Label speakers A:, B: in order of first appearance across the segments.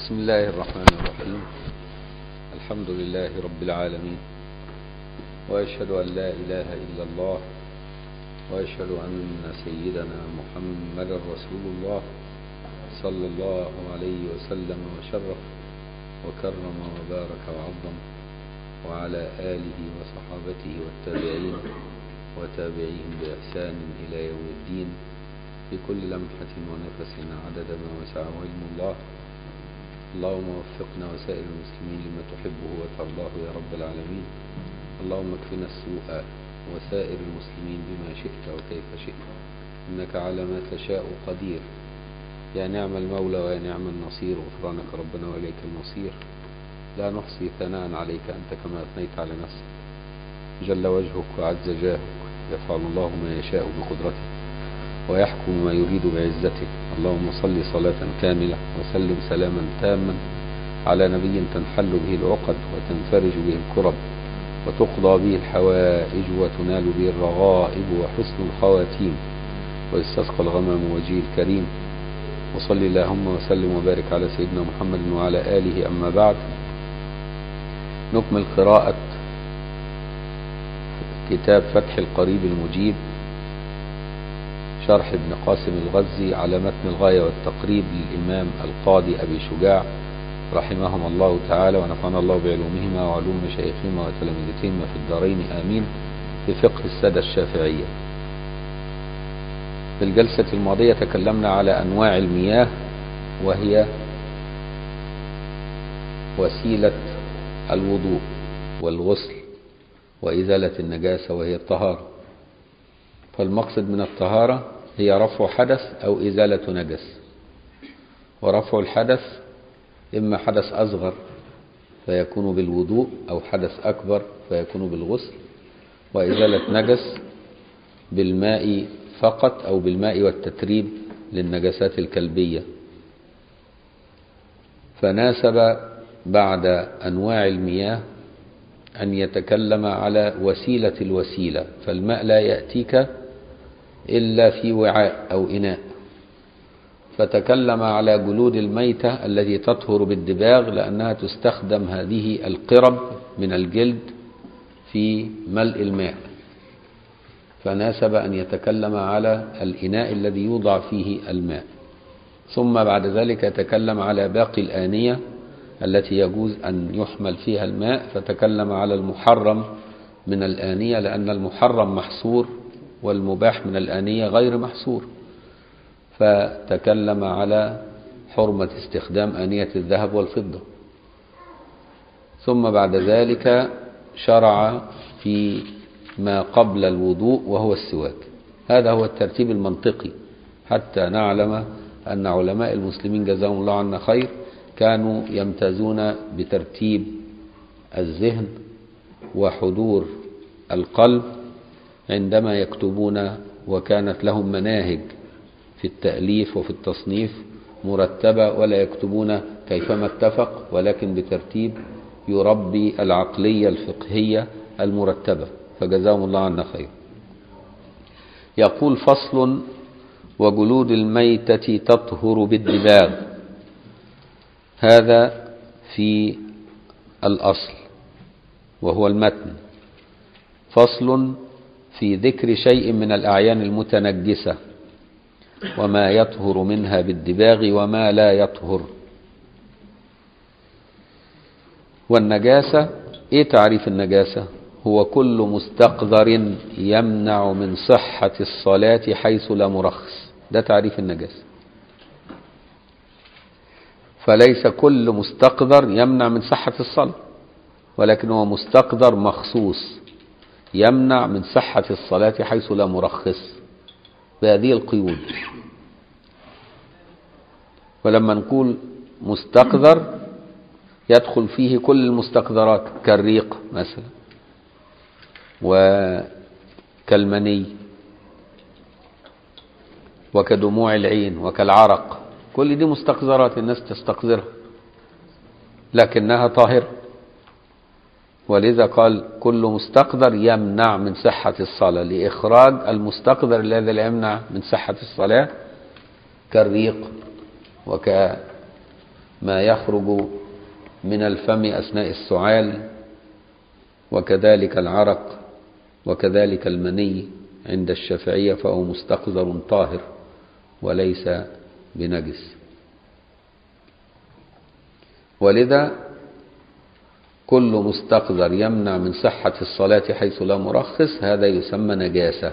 A: بسم الله الرحمن الرحيم الحمد لله رب العالمين وأشهد أن لا إله إلا الله وأشهد أن سيدنا محمد رسول الله صلى الله عليه وسلم وشرف وكرم وبارك وعظم وعلى آله وصحابته والتابعين وتابعيهم بإحسان إلى يوم الدين بكل لمحة ونفس عدد ما وسعه علم الله اللهم وفقنا وسائر المسلمين لما تحبه وترضاه يا رب العالمين اللهم اكفنا السوء وسائر المسلمين بما شئت وكيف شئت إنك على ما تشاء قدير يا نعم المولى ويا نعم النصير غفرانك ربنا وإليك المصير لا نحصي ثناء عليك أنت كما أثنيت على نفسك جل وجهك وعز جاهك يفعل الله ما يشاء بقدرته ويحكم ما يريد بعزته اللهم صل صلاة كاملة وسلم سلاما تاما على نبي تنحل به العقد وتنفرج به الكرب وتقضى به الحوائج وتنال به الرغائب وحسن الخواتيم ويستسقى الغمام وجيه الكريم وصل اللهم وسلم وبارك على سيدنا محمد وعلى آله أما بعد نكمل قراءة كتاب فتح القريب المجيب شرح ابن قاسم الغزي على متن الغاية والتقريب للإمام القاضي أبي شجاع رحمهم الله تعالى ونفعنا الله بعلومهما وعلوم مشايخهما وتلامذتهما في الدارين آمين في فقه السادة الشافعية في الجلسة الماضية تكلمنا على أنواع المياه وهي وسيلة الوضوء والغسل وإزالة النجاسة وهي الطهارة فالمقصد من الطهارة هي رفع حدث أو إزالة نجس ورفع الحدث إما حدث أصغر فيكون بالوضوء أو حدث أكبر فيكون بالغسل وإزالة نجس بالماء فقط أو بالماء والتتريب للنجسات الكلبية فناسب بعد أنواع المياه أن يتكلم على وسيلة الوسيلة فالماء لا يأتيك إلا في وعاء أو إناء فتكلم على جلود الميتة التي تطهر بالدباغ لأنها تستخدم هذه القرب من الجلد في ملء الماء فناسب أن يتكلم على الإناء الذي يوضع فيه الماء ثم بعد ذلك يتكلم على باقي الآنية التي يجوز أن يحمل فيها الماء فتكلم على المحرم من الآنية لأن المحرم محصور والمباح من الآنية غير محصور فتكلم على حرمة استخدام آنية الذهب والفضة ثم بعد ذلك شرع في ما قبل الوضوء وهو السواك هذا هو الترتيب المنطقي حتى نعلم أن علماء المسلمين جزاهم الله عنا خير كانوا يمتازون بترتيب الذهن وحضور القلب عندما يكتبون وكانت لهم مناهج في التأليف وفي التصنيف مرتبة ولا يكتبون كيفما اتفق ولكن بترتيب يربي العقلية الفقهية المرتبة فجزاهم الله عنا خير يقول فصل وجلود الميتة تطهر بالدباغ هذا في الأصل وهو المتن فصل في ذكر شيء من الأعيان المتنجسة وما يطهر منها بالدباغ وما لا يطهر والنجاسة ايه تعريف النجاسة هو كل مستقذر يمنع من صحة الصلاة حيث لا مرخص ده تعريف النجاسة فليس كل مستقذر يمنع من صحة الصلاة ولكن هو مستقذر مخصوص يمنع من صحة الصلاة حيث لا مرخص بهذه القيود ولما نقول مستقذر يدخل فيه كل المستقذرات كالريق مثلا وكالمني وكدموع العين وكالعرق كل دي مستقذرات الناس تستقذرها لكنها طاهرة ولذا قال كل مستقذر يمنع من صحة الصلاة لإخراج المستقذر الذي لا يمنع من صحة الصلاة كالريق وك ما يخرج من الفم أثناء السعال وكذلك العرق وكذلك المني عند الشافعية فهو مستقذر طاهر وليس بنجس ولذا كل مستقذر يمنع من صحة الصلاة حيث لا مرخص هذا يسمى نجاسة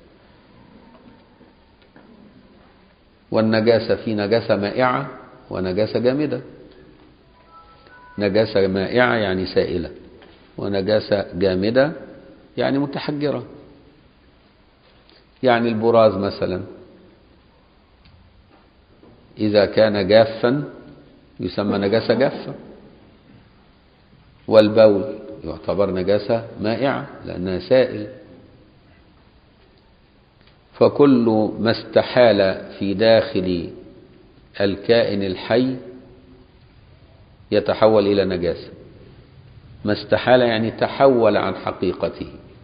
A: والنجاسة في نجاسة مائعة ونجاسة جامدة نجاسة مائعة يعني سائلة ونجاسة جامدة يعني متحجرة يعني البراز مثلا إذا كان جافا يسمى نجاسة جافة والبول يعتبر نجاسة مائعة لأنها سائل فكل ما استحال في داخل الكائن الحي يتحول إلى نجاسة ما استحال يعني تحول عن حقيقته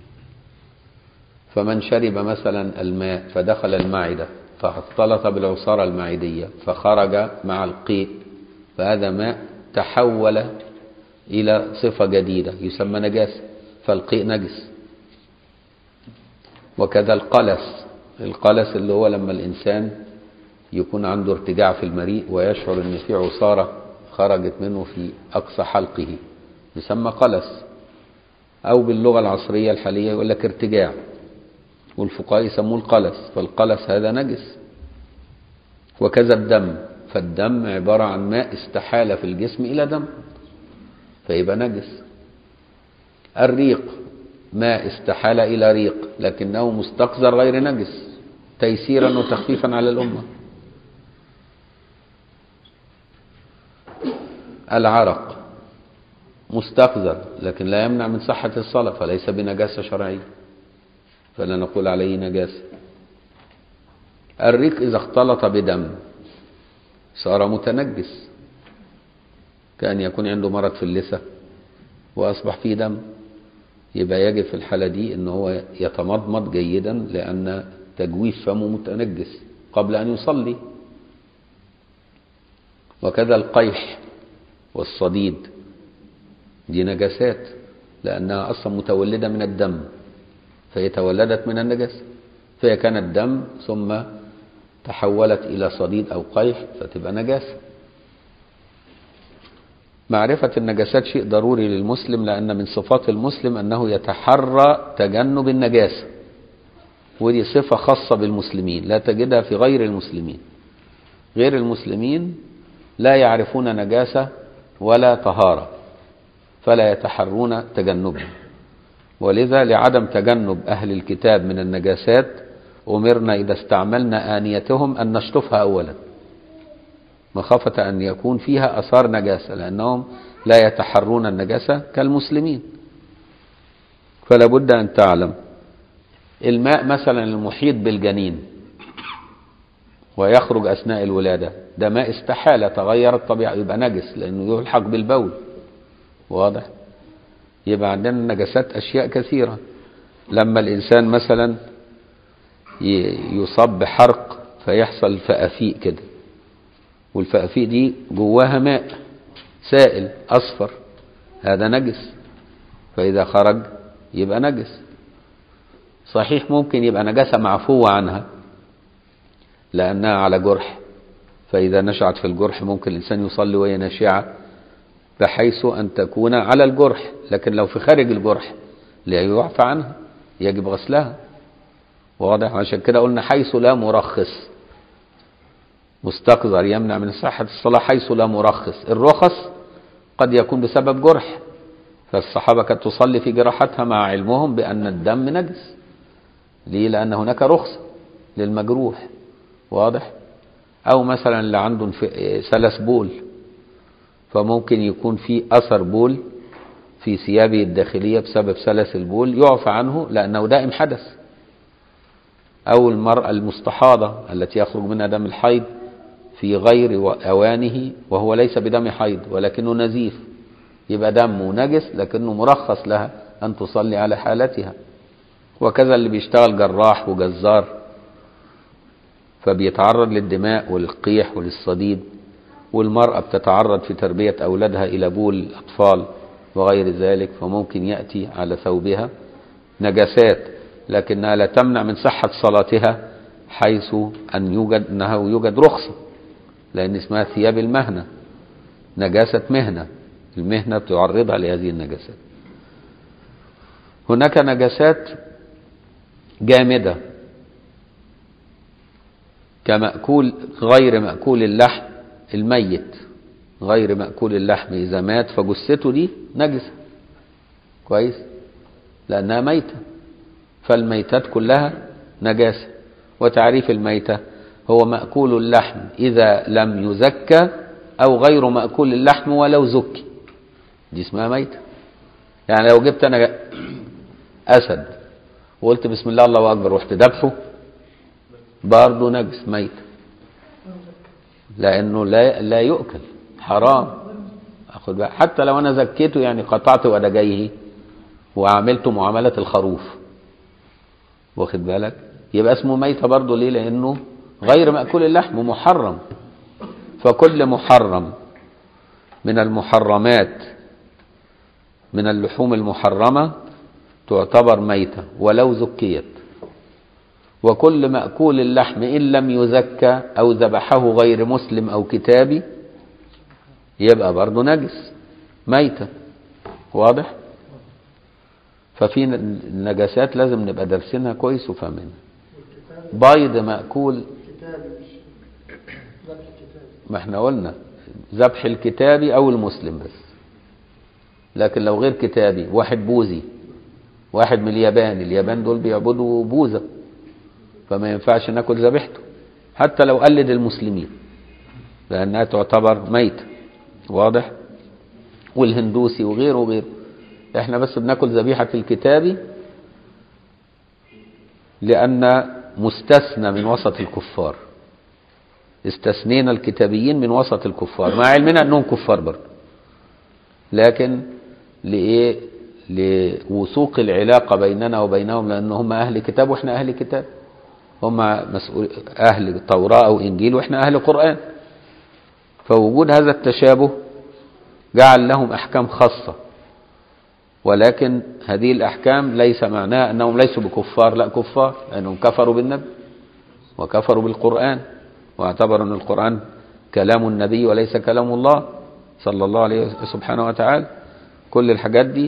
A: فمن شرب مثلا الماء فدخل المعدة فاختلط بالعصارة المعدية فخرج مع القيء فهذا ماء تحول إلى صفة جديدة يسمى نجاسة فالقيء نجس وكذا القلس القلس اللي هو لما الإنسان يكون عنده ارتجاع في المريء ويشعر ان في عصارة خرجت منه في أقصى حلقه يسمى قلس أو باللغة العصرية الحالية يقول لك ارتجاع والفقهاء يسموه القلس فالقلس هذا نجس وكذا الدم فالدم عبارة عن ماء استحال في الجسم إلى دم فيبقى نجس الريق ماء استحال إلى ريق لكنه مستقذر غير نجس تيسيرا وتخفيفا على الأمة العرق مستقذر لكن لا يمنع من صحة الصلاة فليس بنجاسة شرعية فلا نقول عليه نجاسة الريق إذا اختلط بدم صار متنجس كأن يكون عنده مرض في اللثة وأصبح فيه دم يبقى يجب في الحالة دي ان هو يتمضمض جيدا لأن تجويف فمه متنجس قبل أن يصلي وكذا القيح والصديد دي نجاسات لأنها أصلا متولدة من الدم فهي تولدت من النجاسة فهي كانت دم ثم تحولت إلى صديد أو قيح فتبقى نجاسة معرفة النجاسات شيء ضروري للمسلم لأن من صفات المسلم أنه يتحرى تجنب النجاسة ودي صفة خاصة بالمسلمين لا تجدها في غير المسلمين غير المسلمين لا يعرفون نجاسة ولا طهارة فلا يتحرون تجنبها ولذا لعدم تجنب أهل الكتاب من النجاسات أمرنا إذا استعملنا آنيتهم أن نشطفها أولا مخافة أن يكون فيها أثار نجاسة لأنهم لا يتحرون النجاسة كالمسلمين فلا بد أن تعلم الماء مثلا المحيط بالجنين ويخرج أثناء الولادة ده ماء استحالة تغير الطبيعة يبقى نجس لأنه يلحق بالبول واضح يبقى عندنا نجاسات أشياء كثيرة لما الإنسان مثلا يصاب بحرق فيحصل فأفيق كده والفأفيق دي جواها ماء سائل أصفر هذا نجس فإذا خرج يبقى نجس صحيح ممكن يبقى نجاسة معفوة عنها لأنها على جرح فإذا نشعت في الجرح ممكن الإنسان يصلي وهي ناشعة بحيث أن تكون على الجرح لكن لو في خارج الجرح لا يعفى عنها يجب غسلها واضح عشان كده قلنا حيث لا مرخص مستقذر يمنع من صحة الصلاة حيث لا مرخص الرخص قد يكون بسبب جرح فالصحابة كانت تصلي في جراحتها مع علمهم بأن الدم نجس ليه لأن هناك رخصة للمجروح واضح أو مثلا اللي عنده سلس بول فممكن يكون في أثر بول في ثيابه الداخلية بسبب سلس البول يعفى عنه لأنه دائم حدث أو المرأة المستحاضة التي يخرج منها دم الحيض في غير أوانه وهو ليس بدم حيض ولكنه نزيف يبقى دمه نجس لكنه مرخص لها أن تصلي على حالتها وكذا اللي بيشتغل جراح وجزار فبيتعرض للدماء وللقيح وللصديد والمرأة بتتعرض في تربية أولادها إلى بول الأطفال وغير ذلك فممكن يأتي على ثوبها نجاسات لكنها لا تمنع من صحة صلاتها حيث أن يوجد أنها يوجد رخصة لأن اسمها ثياب المهنة نجاسة مهنة المهنة تعرضها لهذه النجاسات هناك نجاسات جامدة كمأكول غير مأكول اللحم الميت غير مأكول اللحم إذا مات فجثته دي نجسة كويس لأنها ميتة فالميتات كلها نجاسة وتعريف الميتة هو مأكول اللحم إذا لم يزكى أو غير مأكول اللحم ولو زكي دي اسمها ميتة يعني لو جبت أنا أسد وقلت بسم الله الله أكبر ورحت ذبحه برضه نجس ميت لأنه لا لا يؤكل حرام أخد بقى حتى لو أنا زكيته يعني قطعت ودجيه وعملته معاملة الخروف واخد بالك يبقى اسمه ميتة برضه ليه لأنه غير مأكول اللحم محرم فكل محرم من المحرمات من اللحوم المحرمة تعتبر ميتة ولو زكيت وكل مأكول اللحم إن لم يزكى أو ذبحه غير مسلم أو كتابي يبقى برضه نجس ميتة واضح ففي النجاسات لازم نبقى دارسينها كويس وفاهمينها بيض مأكول
B: كتابي مش ذبح كتابي
A: ما احنا قلنا ذبح الكتابي او المسلم بس لكن لو غير كتابي واحد بوذي واحد من اليابان اليابان دول بيعبدوا بوذا فما ينفعش ناكل ذبيحته حتى لو قلد المسلمين لانها تعتبر ميتة واضح والهندوسي وغيره وغيره احنا بس بناكل ذبيحة الكتابي لأن مستثنى من وسط الكفار استثنينا الكتابيين من وسط الكفار مع علمنا انهم كفار برضه لكن لايه لوثوق العلاقه بيننا وبينهم لان هم اهل كتاب واحنا اهل كتاب هم مسؤول اهل توراه او انجيل واحنا اهل قران فوجود هذا التشابه جعل لهم احكام خاصه ولكن هذه الاحكام ليس معناها انهم ليسوا بكفار لا كفار لانهم كفروا بالنبي وكفروا بالقران واعتبروا ان القرآن كلام النبي وليس كلام الله صلى الله عليه سبحانه وتعالى كل الحاجات دي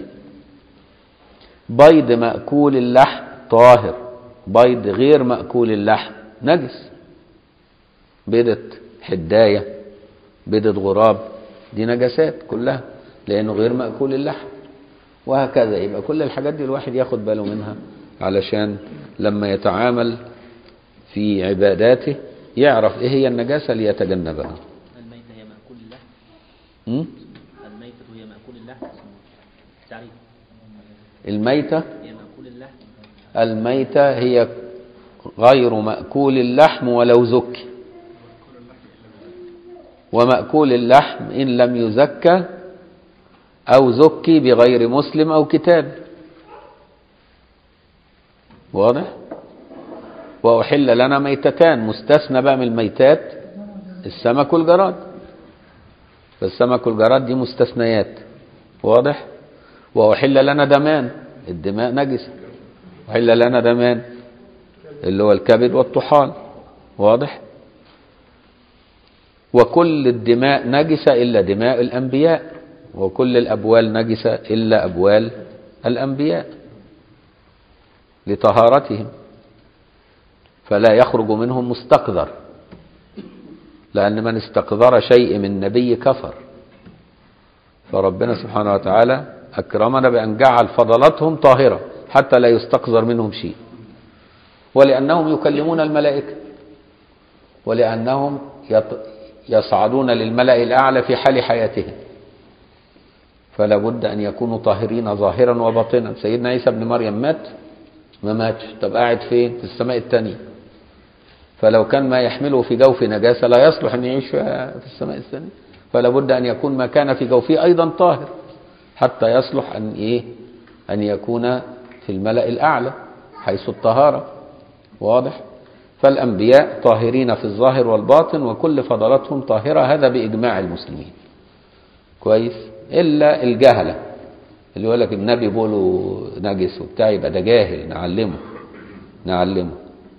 A: بيض مأكول اللحم طاهر بيض غير مأكول اللحم نجس بيضة حداية بيضة غراب دي نجاسات كلها لأنه غير مأكول اللحم وهكذا يبقى كل الحاجات دي الواحد ياخد باله منها علشان لما يتعامل في عباداته يعرف ايه هي النجاسة ليتجنبها
C: الميتة هي مأكول اللحم
A: م?
C: الميتة هي مأكول اللحم تعريف
A: الميتة
C: هي مأكول اللحم
A: الميتة هي غير مأكول اللحم ولو زكي ومأكول اللحم إن لم يزكى أو زكي بغير مسلم أو كتاب واضح وأحل لنا ميتتان مستثنى بقى من الميتات السمك والجراد فالسمك والجراد دي مستثنيات واضح وأحل لنا دمان الدماء نجسة أحل لنا دمان اللي هو الكبد والطحال واضح وكل الدماء نجسة إلا دماء الأنبياء وكل الأبوال نجسة إلا أبوال الأنبياء لطهارتهم فلا يخرج منهم مستقذر لأن من استقذر شيء من نبي كفر فربنا سبحانه وتعالى أكرمنا بأن جعل فضلاتهم طاهرة حتى لا يستقذر منهم شيء ولأنهم يكلمون الملائكة ولأنهم يصعدون للملأ الأعلى في حال حياتهم فلا بد أن يكونوا طاهرين ظاهرا وباطنا سيدنا عيسى بن مريم مات ما ماتش طب قاعد فين في السماء الثانية فلو كان ما يحمله في جوف نجاسة لا يصلح أن يعيش في السماء الثانية فلا بد أن يكون ما كان في جوفه أيضا طاهر حتى يصلح أن إيه أن يكون في الملأ الأعلى حيث الطهارة واضح فالأنبياء طاهرين في الظاهر والباطن وكل فضلاتهم طاهرة هذا بإجماع المسلمين كويس إلا الجهلة اللي يقول لك النبي بيقوله نجس وبتاع يبقى ده جاهل نعلمه نعلمه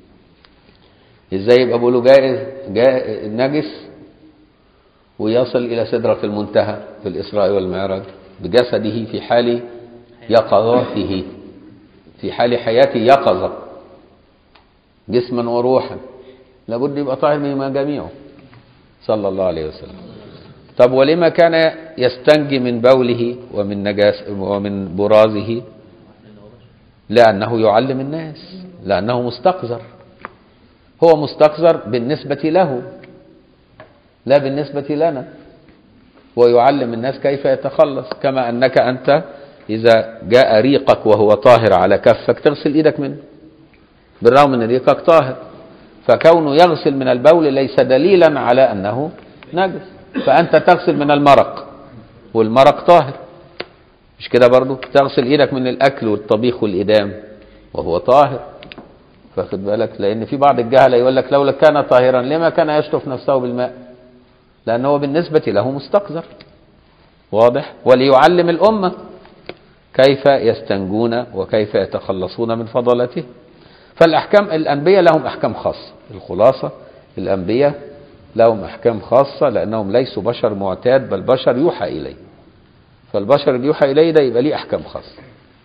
A: ازاي يبقى بيقوله جائز جائز نجس ويصل إلى سدرة المنتهى في الإسراء والمعراج بجسده في حال يقظته في حال حياته يقظة جسما وروحا لابد يبقى طاهر منهما جميعه صلى الله عليه وسلم طب ولما كان يستنجي من بوله ومن نجاس ومن برازه لأنه يعلم الناس لأنه مستقذر هو مستقذر بالنسبة له لا بالنسبة لنا ويعلم الناس كيف يتخلص كما أنك أنت إذا جاء ريقك وهو طاهر على كفك تغسل إيدك منه بالرغم أن ريقك طاهر فكونه يغسل من البول ليس دليلا على أنه نجس فأنت تغسل من المرق والمرق طاهر مش كده برضو تغسل إيدك من الأكل والطبيخ والإدام وهو طاهر فاخد بالك لأن في بعض الجهلة يقول لك لولا كان طاهرا لما كان يشطف نفسه بالماء لأنه بالنسبة له مستقذر واضح وليعلم الأمة كيف يستنجون وكيف يتخلصون من فضلته فالأحكام الأنبياء لهم أحكام خاصة الخلاصة الأنبياء لهم أحكام خاصة لأنهم ليسوا بشر معتاد بل بشر يوحى إليه فالبشر اللي يوحى إليه ده يبقى ليه أحكام خاصة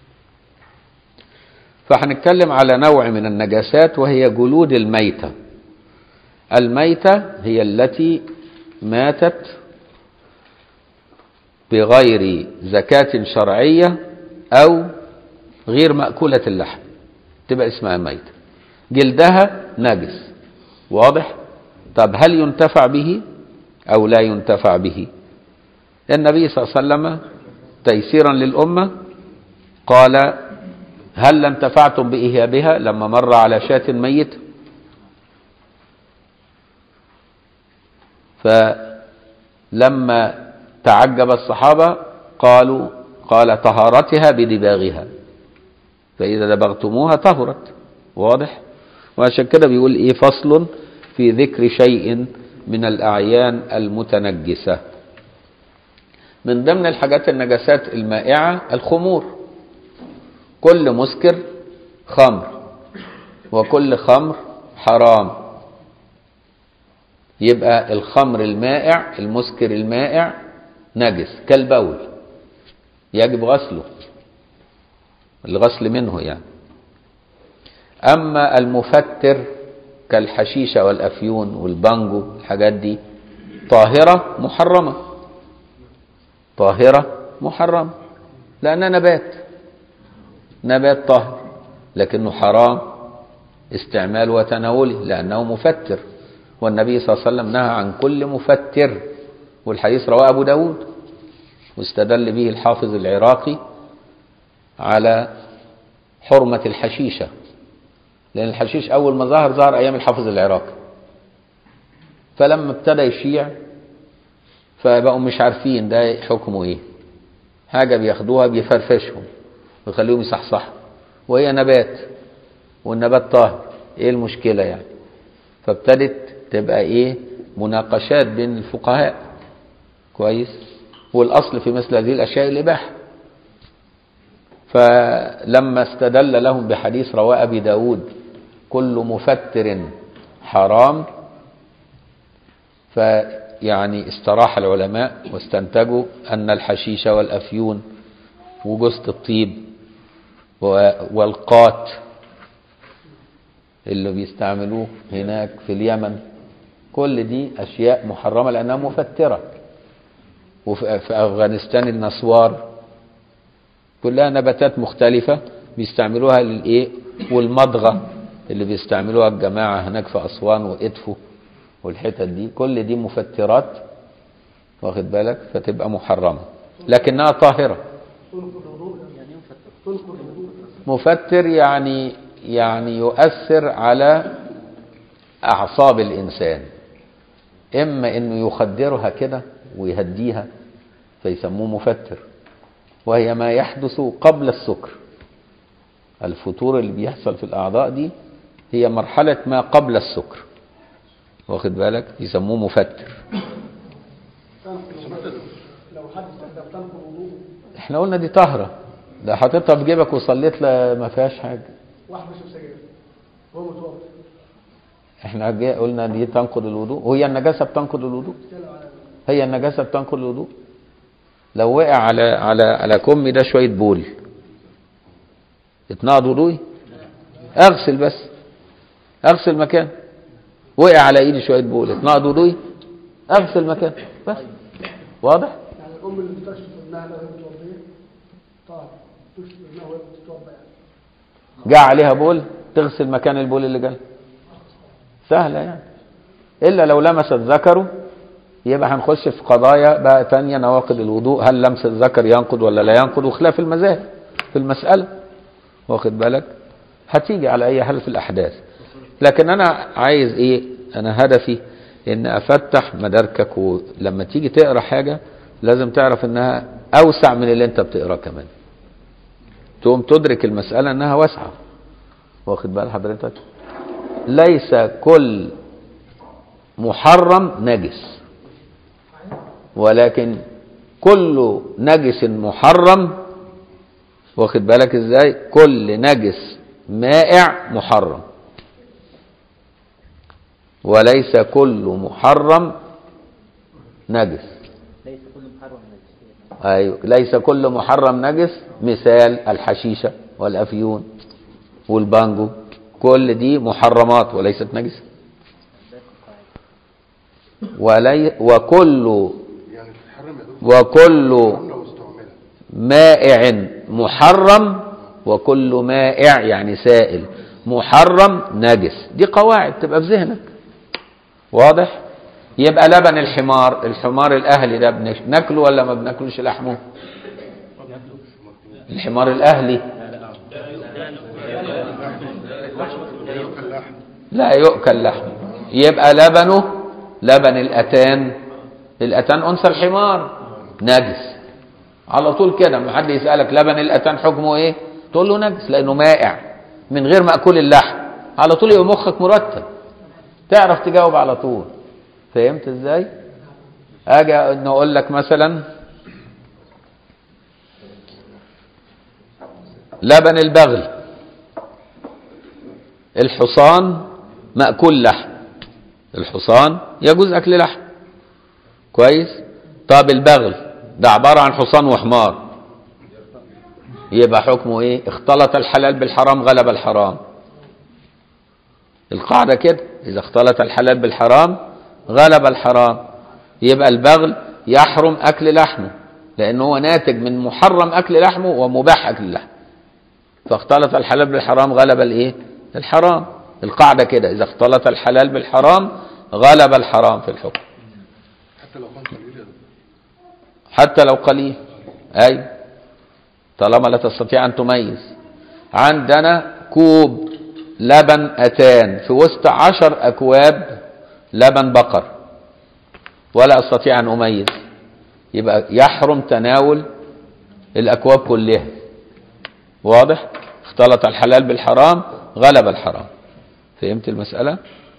A: فهنتكلم على نوع من النجاسات وهي جلود الميتة الميتة هي التي ماتت بغير زكاة شرعية أو غير مأكولة اللحم تبقى اسمها ميتة جلدها نجس واضح طب هل ينتفع به أو لا ينتفع به النبي صلى الله عليه وسلم تيسيرا للأمة قال هل انتفعتم بإهيابها لما مر على شاة ميت فلما تعجب الصحابة قالوا قال طهارتها بدباغها فإذا دبغتموها طهرت واضح وعشان كده بيقول إيه فصل في ذكر شيء من الأعيان المتنجسة من ضمن الحاجات النجاسات المائعة الخمور كل مسكر خمر وكل خمر حرام يبقى الخمر المائع المسكر المائع نجس كالبول يجب غسله الغسل منه يعني أما المفتر كالحشيشة والأفيون والبانجو الحاجات دي طاهرة محرمة طاهرة محرمة لأنها نبات نبات طاهر لكنه حرام استعمال وتناوله لأنه مفتر والنبي صلى الله عليه وسلم نهى عن كل مفتر والحديث رواه أبو داود واستدل به الحافظ العراقي على حرمة الحشيشة لأن الحشيش أول ما ظهر ظهر أيام الحافظ العراقي فلما ابتدى يشيع فبقوا مش عارفين ده حكمه ايه حاجة بياخدوها بيفرفشهم ويخليهم يصحصحوا وهي نبات والنبات طاهر ايه المشكلة يعني فابتدت تبقى ايه مناقشات بين الفقهاء كويس والاصل في مثل هذه الاشياء الاباحه فلما استدل لهم بحديث رواه ابي داود كل مفتر حرام فيعني استراح العلماء واستنتجوا ان الحشيش والافيون وجوزة الطيب والقات اللي بيستعملوه هناك في اليمن كل دي اشياء محرمه لانها مفتره وفي افغانستان النسوار كلها نباتات مختلفه بيستعملوها للايه والمضغه اللي بيستعملوها الجماعه هناك في اسوان وادفو والحتت دي كل دي مفترات واخد بالك فتبقى محرمه لكنها طاهره مفتر يعني يعني يؤثر على أعصاب الإنسان إما إنه يخدرها كده ويهديها فيسموه مفتر وهي ما يحدث قبل السكر الفتور اللي بيحصل في الأعضاء دي هي مرحلة ما قبل السكر واخد بالك يسموه مفتر
B: تنقل لو حد استخدم تنقل وضوء
A: احنا قلنا دي طهرة ده حاططها في جيبك وصليت لا ما فيهاش حاجة
B: واحد بيشرب سجاير وهو متوضا
A: احنا جاي قلنا دي تنقض الوضوء وهي النجاسة بتنقض الوضوء
B: بيتكلم على
A: هي النجاسة بتنقض الوضوء لو وقع على على على كمي ده شوية بول اتنقض وضوئي اغسل بس اغسل مكان وقع على ايدي شوية بول اتنقض وضوئي اغسل مكان بس واضح
B: يعني الام اللي بتكشف ابنها لو هي متوضيه طاهر تكشف ابنها وهي بتتوضا يعني
A: جاء عليها بول تغسل مكان البول اللي جالها سهلة يعني إلا لو لمست ذكره يبقى هنخش في قضايا بقى تانية نواقض الوضوء هل لمس الذكر ينقض ولا لا ينقض وخلاف المذاهب في المسألة واخد بالك هتيجي على أي حال في الأحداث لكن أنا عايز إيه أنا هدفي إن أفتح مداركك ولما تيجي تقرأ حاجة لازم تعرف إنها أوسع من اللي أنت بتقراه كمان تقوم تدرك المسألة إنها واسعة واخد بال حضرتك ليس كل محرم نجس ولكن كل نجس محرم واخد بالك ازاي كل نجس مائع محرم وليس كل محرم نجس
C: ليس كل محرم نجس
A: أيوة. ليس كل محرم نجس مثال الحشيشة والأفيون والبانجو كل دي محرمات وليست نجس ولي وكل
D: يعني تتحرم يا دكتور
A: وكل
D: لو استعملت
A: مائع محرم وكل مائع يعني سائل محرم نجس دي قواعد تبقى في ذهنك واضح يبقى لبن الحمار الحمار الاهلي ده بنش- ناكله ولا ما بناكلوش لحمه الحمار الاهلي لا يؤكل لحمه يبقى لبنه لبن الاتان الاتان انثى الحمار نجس على طول كده ما حد يسالك لبن الاتان حكمه ايه تقول له نجس لانه مائع من غير ماكول اللحم على طول يبقى مخك مرتب تعرف تجاوب على طول فهمت ازاي اجي نقول لك مثلا لبن البغل الحصان مأكول لحم الحصان يجوز أكل لحم كويس طب البغل ده عبارة عن حصان وحمار يبقى حكمه ايه اختلط الحلال بالحرام غلب الحرام القاعدة كده إذا اختلط الحلال بالحرام غلب الحرام يبقى البغل يحرم أكل لحمه لأنه هو ناتج من محرم أكل لحمه ومباح أكل لحمه فاختلط الحلال بالحرام غلب الايه الحرام القاعدة كده إذا اختلط الحلال بالحرام غلب الحرام في الحكم
D: حتى لو كان قليل يا دكتور
A: حتى لو قليل أي طالما لا تستطيع أن تميز عندنا كوب لبن أتان في وسط عشر أكواب لبن بقر ولا أستطيع أن أميز يبقى يحرم تناول الأكواب كلها واضح اختلط الحلال بالحرام غلب الحرام فهمت المسألة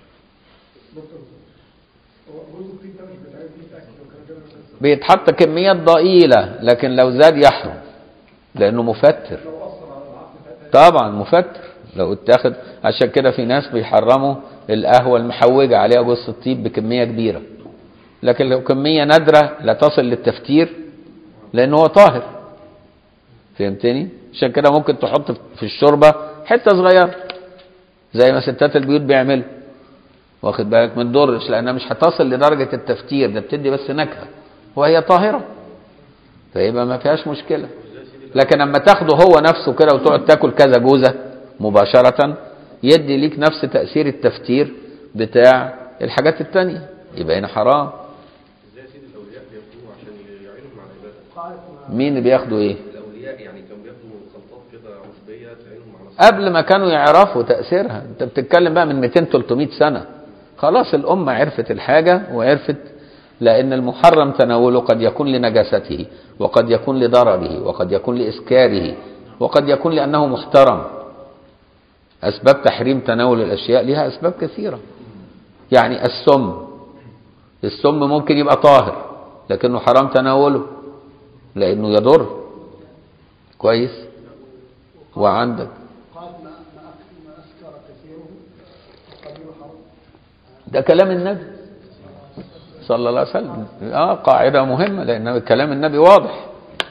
B: هو رز الطين ده مش بيتعمل فيه اكل لو كان جايب مثلا
A: بيتحط كميات ضئيلة لكن لو زاد يحرم لأنه مفتر
B: لو اثر على العقل ساعتها
A: طبعا مفتر لو اتاخد عشان كده في ناس بيحرموا القهوة المحوجة عليها جوز الطيب بكمية كبيرة لكن لو كمية نادرة لا تصل للتفتير لأنه هو طاهر فهمتني عشان كده ممكن تحط في الشوربة حتة صغيرة زي ما ستات البيوت بيعملوا واخد بالك ما تضرش لأنها مش هتصل لدرجة التفتير ده بتدي بس نكهة وهي طاهرة فيبقى ما فيهاش مشكلة لكن اما تاخده هو نفسه كده وتقعد تاكل كذا جوزة مباشرة يدي ليك نفس تأثير التفتير بتاع الحاجات التانية يبقى هنا حرام
D: ازاي سيد الاولياء بياخدوه عشان يعينهم على العباده
B: قاعد
A: مين اللي بياخدوا ايه
D: الاولياء يعني كانوا بياخدوا خلطات كده عشبيه تعينهم على
A: قبل ما كانوا يعرفوا تأثيرها انت بتتكلم بقى من 200 300 سنة خلاص الأمة عرفت الحاجة وعرفت لأن المحرم تناوله قد يكون لنجاسته وقد يكون لضرره وقد يكون لإسكاره وقد يكون لأنه محترم أسباب تحريم تناول الأشياء لها أسباب كثيرة يعني السم السم ممكن يبقى طاهر لكنه حرام تناوله لأنه يضر كويس وعندك
B: قال ما ما أك- ما أسكر كثيره وقليل حرام
A: ده كلام النبي صلى الله عليه وسلم اه قاعدة مهمة لأن كلام النبي واضح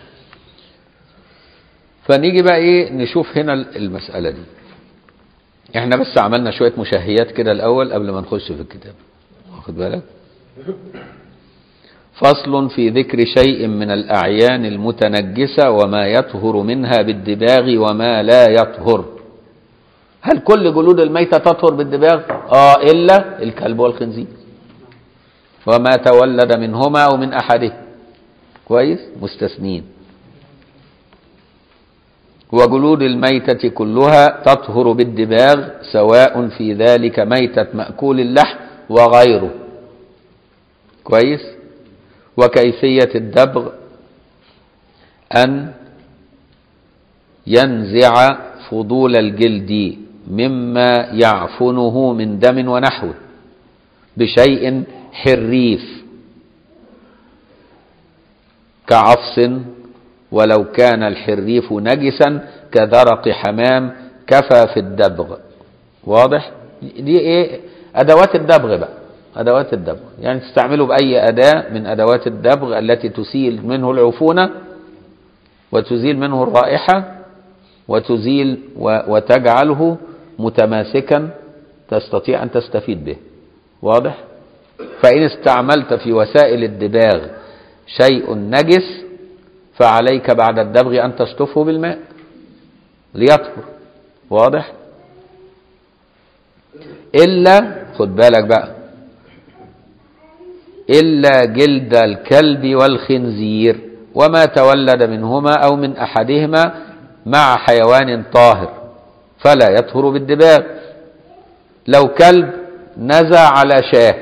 A: فنيجي بقى ايه نشوف هنا المسألة دي احنا بس عملنا شوية مشاهيات كده الأول قبل ما نخش في الكتاب واخد بالك فصل في ذكر شيء من الأعيان المتنجسة وما يطهر منها بالدباغ وما لا يطهر هل كل جلود الميتة تطهر بالدباغ اه إلا الكلب والخنزير وما تولد منهما أو من أحده كويس مستثنين وجلود الميتة كلها تطهر بالدباغ سواء في ذلك ميتة مأكول اللحم وغيره كويس وكيفية الدبغ أن ينزع فضول الجلد مما يعفنه من دم ونحوه بشيء حريف كعفص ولو كان الحريف نجسا كذرق حمام كفى في الدبغ واضح دي ايه ادوات الدبغ بقى ادوات الدبغ يعني تستعمله باي اداه من ادوات الدبغ التي تزيل منه العفونه وتزيل منه الرائحه وتزيل و- وتجعله متماسكا تستطيع ان تستفيد به واضح فان استعملت في وسائل الدباغ شيء نجس فعليك بعد الدبغ أن تشطفه بالماء ليطهر واضح إلا خد بالك بقى إلا جلد الكلب والخنزير وما تولد منهما أو من أحدهما مع حيوان طاهر فلا يطهر بالدباغ لو كلب نزع على شاه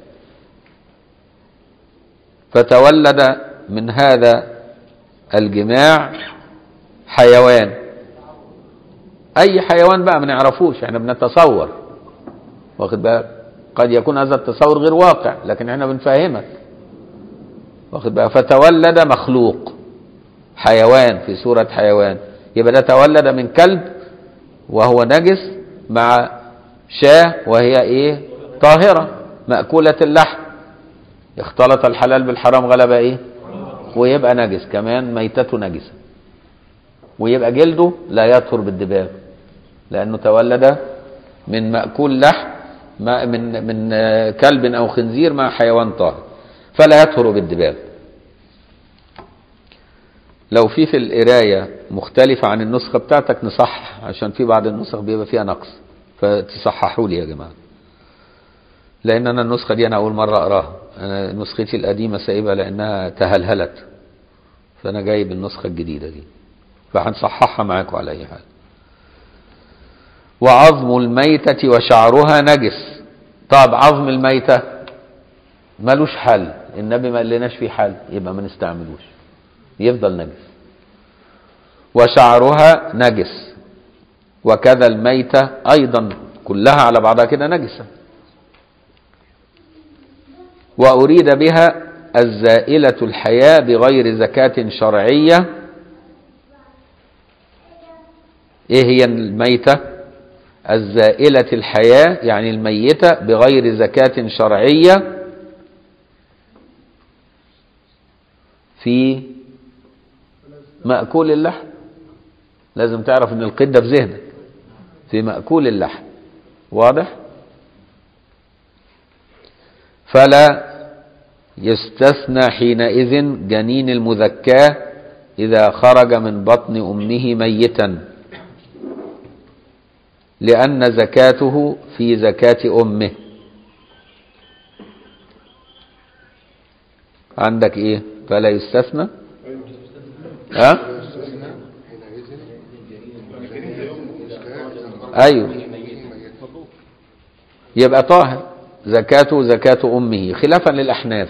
A: فتولد من هذا الجماع حيوان اي حيوان بقى ما نعرفوش احنا بنتصور واخد بالك قد يكون هذا التصور غير واقع لكن احنا بنفهمك واخد بالك فتولد مخلوق حيوان في صورة حيوان يبقى ده تولد من كلب وهو نجس مع شاة وهي ايه طاهرة مأكولة اللحم اختلط الحلال بالحرام غلب ايه ويبقى نجس كمان ميتته نجسة ويبقى جلده لا يطهر بالدباغ لأنه تولد من مأكول لحم ما- من من آه، كلب أو خنزير مع حيوان طاهر فلا يطهر بالدباغ لو في في القراية مختلفة عن النسخة بتاعتك نصحح عشان في بعض النسخ بيبقى فيها نقص فتصححوا لي يا جماعة لان انا النسخه دي انا اول مره اقراها انا نسختي القديمه سايبها لانها تهلهلت فانا جايب النسخه الجديده دي فهنصححها معاكم على اي حال وعظم الميتة وشعرها نجس طب عظم الميتة ملوش حل النبي ما قالناش فيه حل يبقى ما نستعملوش يفضل نجس وشعرها نجس وكذا الميتة أيضا كلها على بعضها كده نجسة وأريد بها الزائلة الحياة بغير زكاة شرعية إيه هي الميتة الزائلة الحياة يعني الميتة بغير زكاة شرعية في مأكول اللحم لازم تعرف ان القدة في ذهنك في مأكول اللحم واضح فلا يستثنى حينئذ جنين المذكاة إذا خرج من بطن أمه ميتا لأن زكاته في زكاة أمه عندك إيه فلا يستثنى ها أيوه يبقى طاهر زكاته زكاة أمه خلافا للأحناف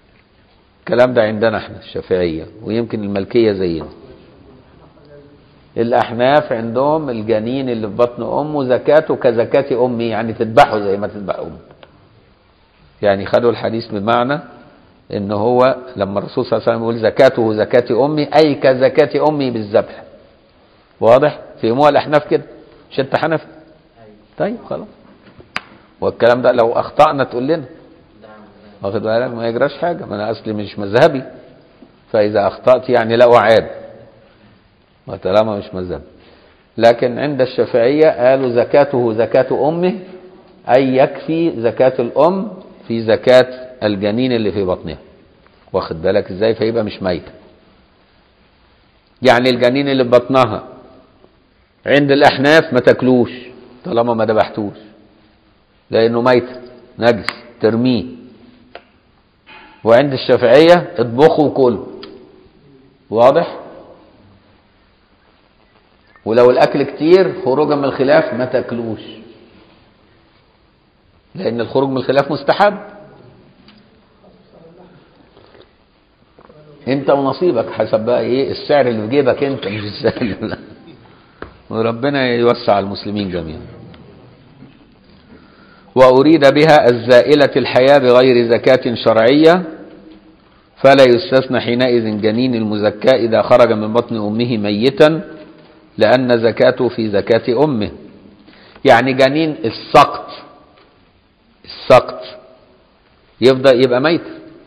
A: الكلام ده عندنا احنا الشافعية ويمكن الملكية زينا الأحناف عندهم الجنين اللي في بطن أمه زكاته كزكاة أمه يعني تذبحه زي ما تذبح أمه يعني خدوا الحديث بمعنى ان هو لما الرسول صلى الله عليه وسلم يقول زكاته زكاة امي اي كزكاة امي بالذبح واضح فهموها الاحناف كده مش انت حنفي طيب خلاص والكلام ده لو اخطأنا تقول لنا واخد بالك ما يجراش حاجة ما انا اصلي مش مذهبي فاذا اخطأت يعني لا اعاد وطالما مش مذهبي لكن عند الشافعية قالوا زكاته زكاة امه اي يكفي زكاة الام في زكاة الجنين اللي في بطنها واخد بالك ازاي فيبقى مش ميت يعني الجنين اللي في بطنها عند الاحناف ما تاكلوش طالما ما ذبحتوش لانه ميت نجس ترميه وعند الشافعيه اطبخه وكله واضح ولو الاكل كتير خروجا من الخلاف ما تاكلوش لان الخروج من الخلاف مستحب انت ونصيبك حسب بقى ايه السعر اللي في جيبك انت مش السعر اللي وربنا يوسع المسلمين جميعا وأريد بها الزائلة الحياة بغير زكاة شرعية فلا يستثنى حينئذ جنين المزكاة إذا خرج من بطن أمه ميتا لأن زكاته في زكاة أمه يعني جنين السقط السقط يفضل يبقى ميت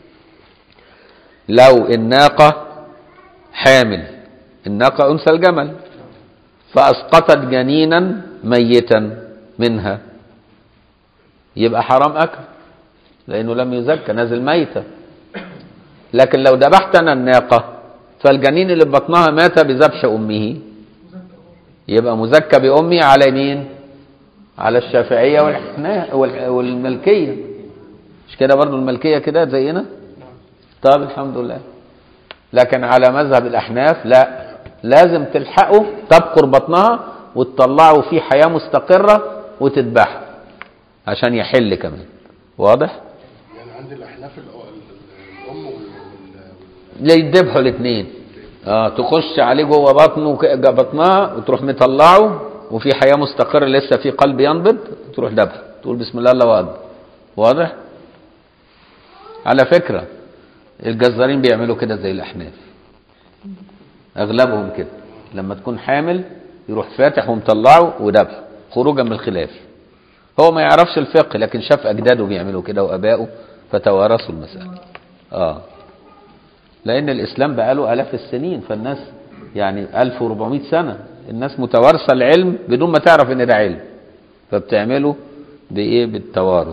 A: لو الناقة حامل الناقة أنثى الجمل فأسقطت جنينا ميتا منها يبقى حرام أكل لأنه لم يزكى نازل ميتة لكن لو ذبحت أنا الناقة فالجنين اللي في بطنها مات بذبح أمه يبقى مزكى بأمي على مين؟ على الشافعية والحنا- وال- والملكية مش كده برضو الملكية كده زينا؟ طب الحمد لله لكن على مذهب الأحناف لا لازم تلحقه تبقر بطنها وتطلعه في حياة مستقرة وتذبحه عشان يحل كمان واضح؟
B: يعني عند الاحناف الأ- ال- الام وال- وال-
A: لا يذبحوا الاثنين اه تخش عليه جوه بطنه ك- جا- بطنها وتروح مطلعه وفي حياه مستقره لسه في قلب ينبض تروح ذبحه تقول بسم الله الله اكبر واضح على فكره الجزارين بيعملوا كده زي الاحناف اغلبهم كده لما تكون حامل يروح فاتح ومطلعه وذبحه خروجا من الخلاف هو ما يعرفش الفقه لكن شاف اجداده بيعملوا كده وابائه فتوارثوا المساله اه لأن الإسلام بقاله آلاف السنين فالناس يعني 1400 سنة الناس متوارثة العلم بدون ما تعرف إن ده علم فبتعمله بإيه بالتوارث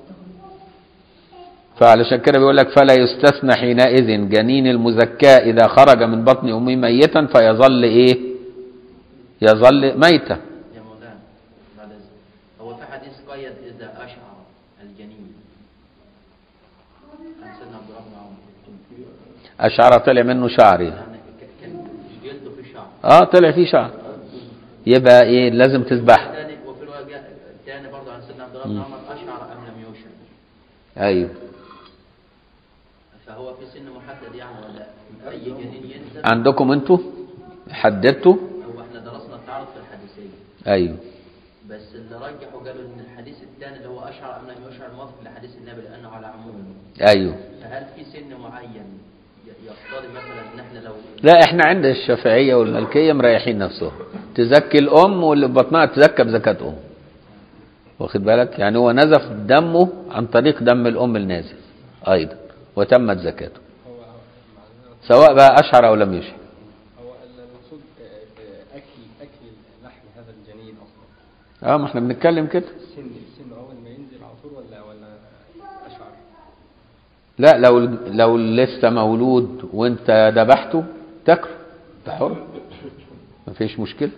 A: فعلشان كده بيقول لك فلا يستثنى حينئذ جنين المزكاة إذا خرج من بطن أمه ميتا فيظل إيه يظل ميتا
C: يا مولانا بعد إذنك. هو في حديث قيد إذا أشعر الجنين عن سيدنا عبد الرحمن عمر
A: أشعر طلع منه شعر يعني.
C: يعني ك- كان جلده في شعر
A: آه طلع فيه شعر يبقى إيه لازم تذبحه
C: تاني وفي الرواية الثاني برضه عن سيدنا عبد الرحمن
A: مم.
C: عمر أشعر أم لم يشعر
A: أيوه
C: فهو في سن محدد يعني ولا أي جنين ينزل
A: عندكم أنتوا حددتوا
C: هو احنا درسنا التعارض في الحديثين
A: أيوه
C: بس اللي رجحوا قالوا ان الحديث الثاني اللي هو اشعر ام لم يشعر موافق لحديث النبي لانه على عمومه
A: أيوه
C: فهل في سن معين ي- يقتضي مثلا ان احنا لو
A: لا احنا عند الشافعية والملكية مريحين نفسهم تزكي الأم واللي في بطنها تزكى بزكاة أم واخد بالك يعني هو نزف دمه عن طريق دم الأم النازف أيضا وتمت زكاته سواء بقى أشعر أو لم يشعر
E: هو المقصود آه، آه، اكل اكل لحم هذا الجنين اصلا
A: اه ما احنا بنتكلم كده
E: السن السن اول ما ينزل على طول ولا ولا اشعر
A: لا لو لو لسه مولود وانت ذبحته تاكله انت حر مفيش مشكله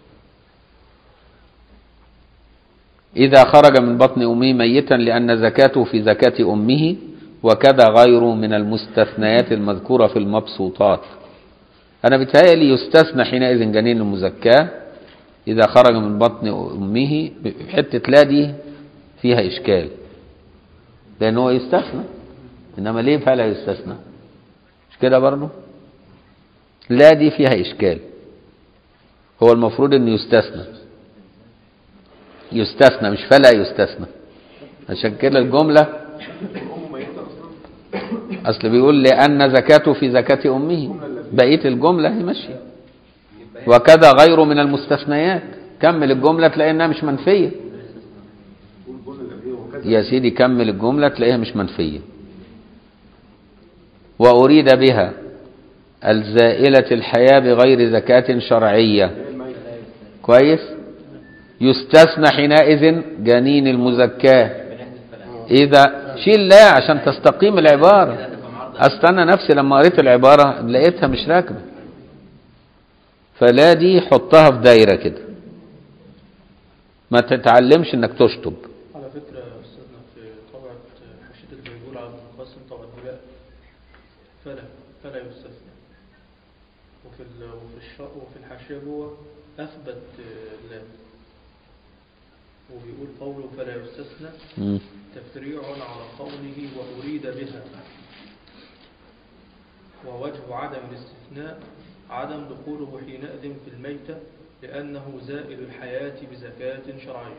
A: إذا خرج من بطن أمه ميتا لأن زكاته في زكاة أمه وكذا غيره من المستثنيات المذكورة في المبسوطات أنا بيتهيألي يستثنى حينئذ جنين المزكاة إذا خرج من بطن أمه حتة لا دي فيها إشكال لأن هو يستثنى إنما ليه فلا يستثنى مش كده برضه لا دي فيها إشكال هو المفروض انه يستثنى يستثنى مش فلا يستثنى عشان كده الجملة اصل بيقول لان زكاته في زكاة امه بقية الجملة هي ماشية وكذا غيره من المستثنيات كمل الجملة تلاقي انها مش منفية يا سيدي كمل الجملة تلاقيها مش منفية وأريد بها الزائلة الحياة بغير زكاة شرعية كويس يستثنى حينئذ جنين المزكاة إذا شيل لا عشان تستقيم العبارة أستنى نفسي لما قريت العبارة لقيتها مش راكبة فلا دي حطها في دايرة كده ما تتعلمش انك تشطب
F: على فكرة يا أستاذنا في طبعة حاشية البيجول على ابن القاسم طبعة الباء فلا فلا يستثنى وفي ال وفي الش وفي الحاشية جوه أثبت اللام وبيقول قوله فلا يستثنى
A: مم.
F: تفريع على قوله وأريد بها ووجه عدم الاستثناء عدم دخوله حينئذ في الميتة لأنه زائل الحياة بزكاة شرعية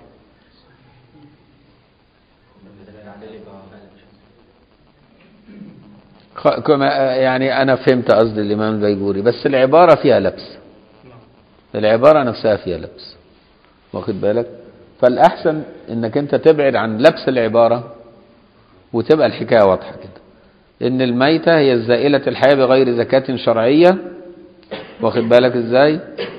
A: خ- كما يعني انا فهمت قصد الامام البيجوري بس العباره فيها لبس
F: نعم
A: العباره نفسها فيها لبس واخد بالك فالاحسن انك انت تبعد عن لبس العباره وتبقى الحكايه واضحه كده ان الميته هي الزائله الحياه بغير زكاه شرعيه واخد بالك ازاي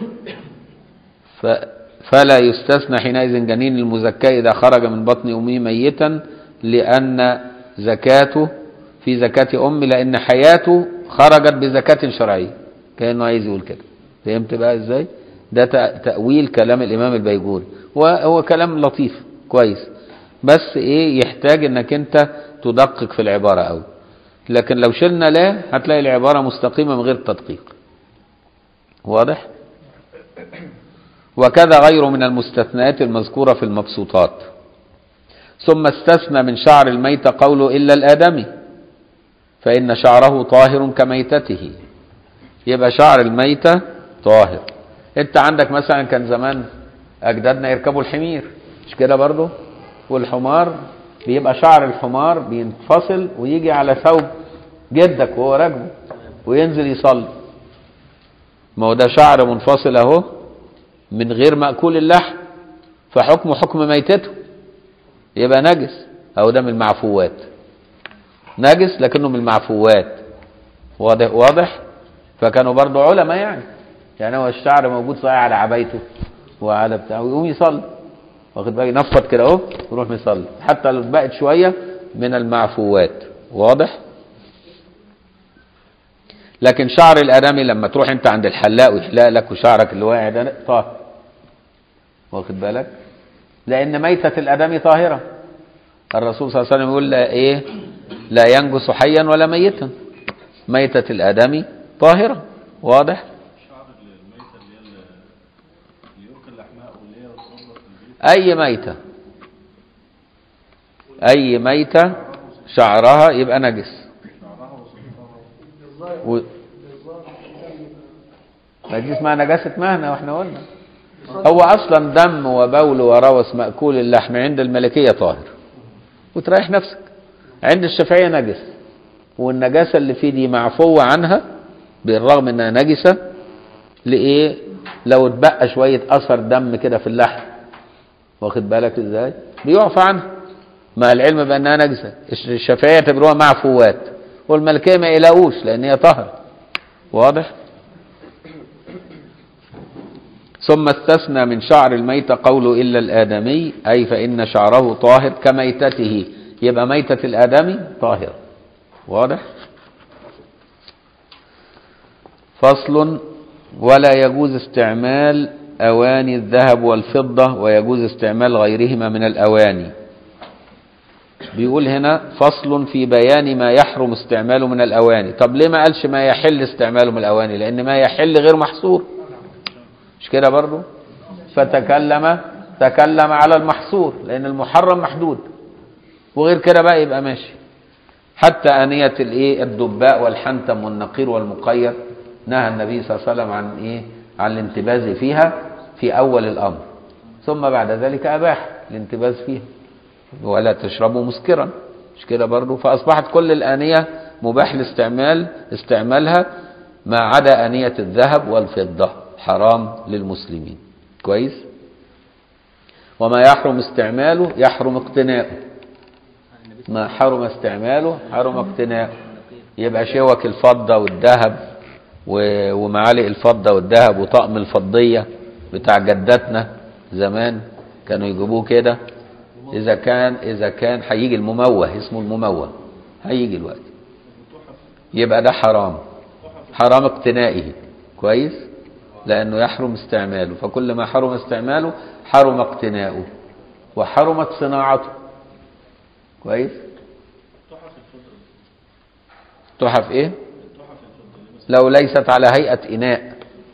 A: ف فلا يستثنى حينئذ جنين المزكى اذا خرج من بطن امه ميتا لان زكاته في زكاة أم لأن حياته خرجت بزكاة شرعية كأنه عايز يقول كده فهمت بقى إزاي ده تأ- تأويل كلام الإمام البيجوري وهو كلام لطيف كويس بس إيه يحتاج إنك أنت تدقق في العبارة أوي لكن لو شلنا لا هتلاقي العبارة مستقيمة من غير تدقيق واضح وكذا غيره من المستثنيات المذكورة في المبسوطات ثم استثنى من شعر الميت قوله إلا الآدمي فإن شعره طاهر كميتته يبقى شعر الميتة طاهر انت عندك مثلا كان زمان أجدادنا يركبوا الحمير مش كده برضو والحمار بيبقى شعر الحمار بينفصل ويجي على ثوب جدك وهو راكبه وينزل يصلي ما هو ده شعر منفصل اهو من غير مأكول اللحم فحكمه حكم ميتته يبقى نجس أو ده من المعفوات نجس لكنه من المعفوات واضح واضح فكانوا برضو علماء يعني يعني هو الشعر موجود صحيح على عبايته وعلى بتاعه ويقوم يصلي واخد بالك ينفض كده اهو يروح مصلي حتى لو بقت شويه من المعفوات واضح لكن شعر الادمي لما تروح انت عند الحلاق ويحلق لك وشعرك اللي واقع ده طاهر واخد بالك لان ميتة الادمي طاهرة الرسول صلى الله عليه وسلم يقول لا ايه لا ينجس حيا ولا ميتا ميتة الادمي طاهرة واضح
G: شعر الميتة اللي هي اللي يرقي اللحماء واللي هي الصبرة في البيت
A: اي ميتة اي ميتة شعرها يبقى نجس و... ما دي اسمها نجاسة مهنة واحنا قلنا هو اصلا دم وبول وروث مأكول اللحم عند الملكية طاهر وتريح نفسك عند الشافعية نجس والنجاسة اللي فيه دي معفوة عنها بالرغم انها نجسة لإيه لو اتبقى شوية أثر دم كده في اللحم واخد بالك ازاي بيعفى عنها مع العلم بأنها نجسة الشافعية يعتبروها معفوات والملكية ما يلاقوش لأن هي طهر واضح ثم استثنى من شعر الميت قوله إلا الآدمي أي فإن شعره طاهر كميتته يبقى ميتة الآدمي طاهر واضح فصل ولا يجوز استعمال أواني الذهب والفضة ويجوز استعمال غيرهما من الأواني بيقول هنا فصل في بيان ما يحرم استعماله من الأواني طب ليه ما قالش ما يحل استعماله من الأواني لأن ما يحل غير محصور مش كده برضو فتكلم تكلم على المحصور لأن المحرم محدود وغير كده بقى يبقى ماشي حتى آنية الايه الدباء والحنتم والنقير والمقير نهى النبي صلى الله عليه وسلم عن ايه عن الانتباز فيها في أول الأمر ثم بعد ذلك أباح الانتباز فيها ولا تشربوا مسكرا مش كده برضه فأصبحت كل الآنية مباح الاستعمال استعمالها ما عدا آنية الذهب والفضة حرام للمسلمين كويس وما يحرم استعماله يحرم اقتناؤه ما حرم استعماله حرم اقتناؤه يبقى شوك الفضة والذهب و- ومعالق الفضة والذهب وطقم الفضية بتاع جداتنا زمان كانوا يجيبوه كده إذا كان إذا كان هيجي المموه اسمه المموه هيجي الوقت يبقى ده حرام حرام اقتنائه كويس لأنه يحرم استعماله فكل ما حرم استعماله حرم اقتناؤه وحرمت صناعته كويس تحف ايه لو ليست على هيئة إناء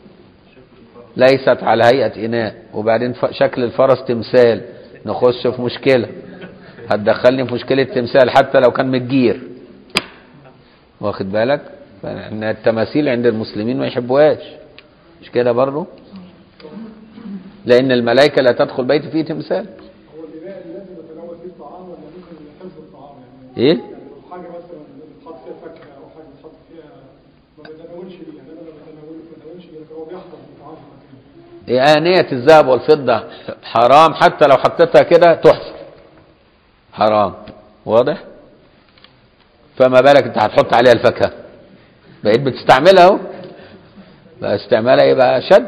A: ليست على هيئة إناء وبعدين ف- شكل الفرس تمثال نخش في مشكلة هتدخلني في مشكلة تمثال حتى لو كان متجير واخد بالك فإن التماثيل عند المسلمين ما يحبوهاش مش كده برضه لأن الملائكة لا تدخل بيت فيه تمثال
B: هو الإناء الذي نتناول فيه الطعام ولا ممكن حفظ الطعام يعني
A: إيه
B: يعني لو حاجة مثلا بتحط فيها فاكهة أو حاجة بتحط فيها ما بتناولش بيه يعني أنا ما بتناول ما بتناولش بيه لكن هو بيحفظ الطعام في مكانه.
A: آنية الذهب والفضة حرام حتى لو حطيتها كده تحفر حرام واضح فما بالك انت هتحط عليها الفاكهة بقيت بتستعملها اهو بقى استعمالها يبقى شد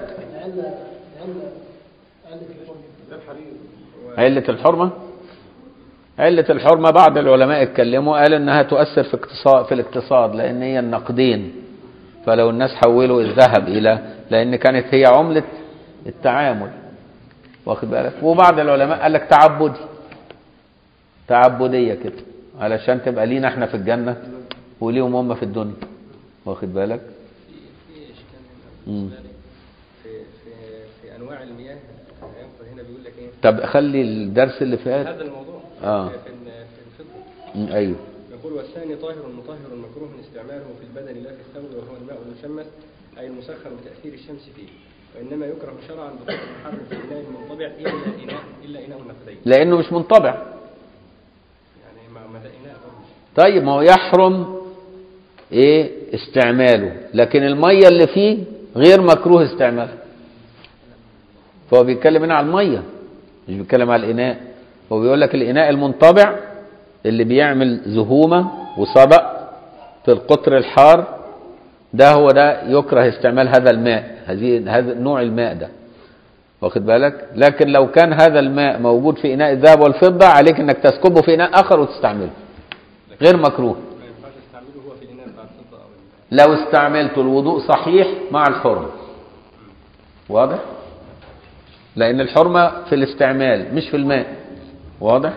A: علة الحرمة علة الحرمة بعض العلماء اتكلموا قال انها تؤثر في اقتصاد في الاقتصاد لان هي النقدين فلو الناس حولوا الذهب الى لان كانت هي عملة التعامل واخد بالك وبعض العلماء قال لك تعبدي تعبدية كده علشان تبقى لينا احنا في الجنة وليهم هم في الدنيا واخد بالك
E: في اشكال
A: مم.
E: هنا في في في انواع المياه هينقل هنا بيقول لك ايه
A: طب خلي الدرس اللي فات
E: هذا الموضوع
A: آه.
E: في ال- في الفضه
A: مم، ايوه
E: يقول والثاني طاهر مطهر مكروه استعماله في البدن لا في الثوب وهو الماء المشمس أي المسخن بتأثير الشمس فيه وإنما يكره شرعا بقدر الحر في إناء منطبع إلا إناء إلا إناء النقدين
A: لانه مش منطبع
E: يعني ما ما ده إناء برضه
A: طيب ما هو يحرم ايه استعماله لكن المية اللي فيه غير مكروه استعمالها فهو بيتكلم هنا على المية مش بيتكلم على الإناء هو بيقول لك الإناء المنطبع اللي بيعمل زهومة وصدأ في القطر الحار ده هو ده يكره استعمال هذا الماء هذه هذا نوع الماء ده واخد بالك لكن لو كان هذا الماء موجود في إناء الذهب والفضة عليك انك تسكبه في إناء آخر وتستعمله غير مكروه
E: ما ينفعش استعمله هو في الإناء بتاع الفضة أو ال-
A: لو استعملت الوضوء صحيح مع الحرمة واضح لأن الحرمة في الاستعمال مش في الماء واضح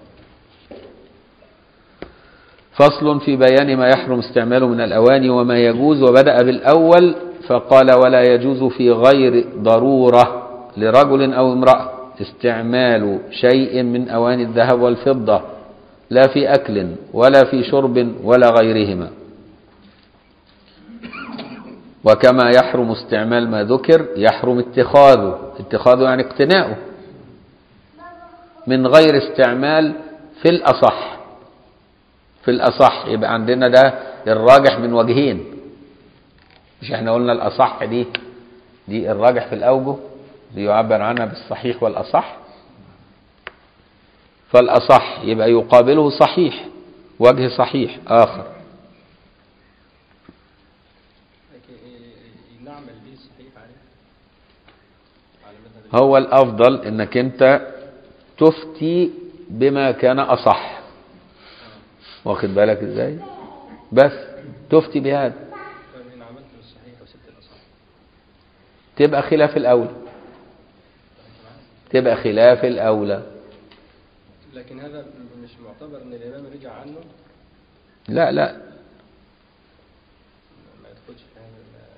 A: فصل في بيان ما يحرم استعماله من الأواني وما يجوز وبدأ بالأول فقال ولا يجوز في غير ضرورة لرجل أو امرأة استعمال شيء من أواني الذهب والفضة لا في أكل ولا في شرب ولا غيرهما وكما يحرم استعمال ما ذكر يحرم اتخاذه اتخاذه يعني اقتناؤه من غير استعمال في الأصح في الأصح يبقى عندنا ده الراجح من وجهين مش احنا قلنا الأصح دي دي الراجح في الأوجه دي يعبر عنها بالصحيح والأصح فالأصح يبقى يقابله صحيح وجه صحيح آخر
E: لكن إيه- إيه- نعمل به الصحيح عليه على مذهب
A: هو الأفضل إنك أنت تفتي بما كان أصح واخد بالك إزاي بس تفتي بهذا
E: طيب إن عملت بالصحيح وسبت الأصح
A: تبقى خلاف الأولى تبقى خلاف الأولى
E: لكن هذا مش معتبر ان الامام رجع عنه
A: لا لا
E: ما يدخلش في هذا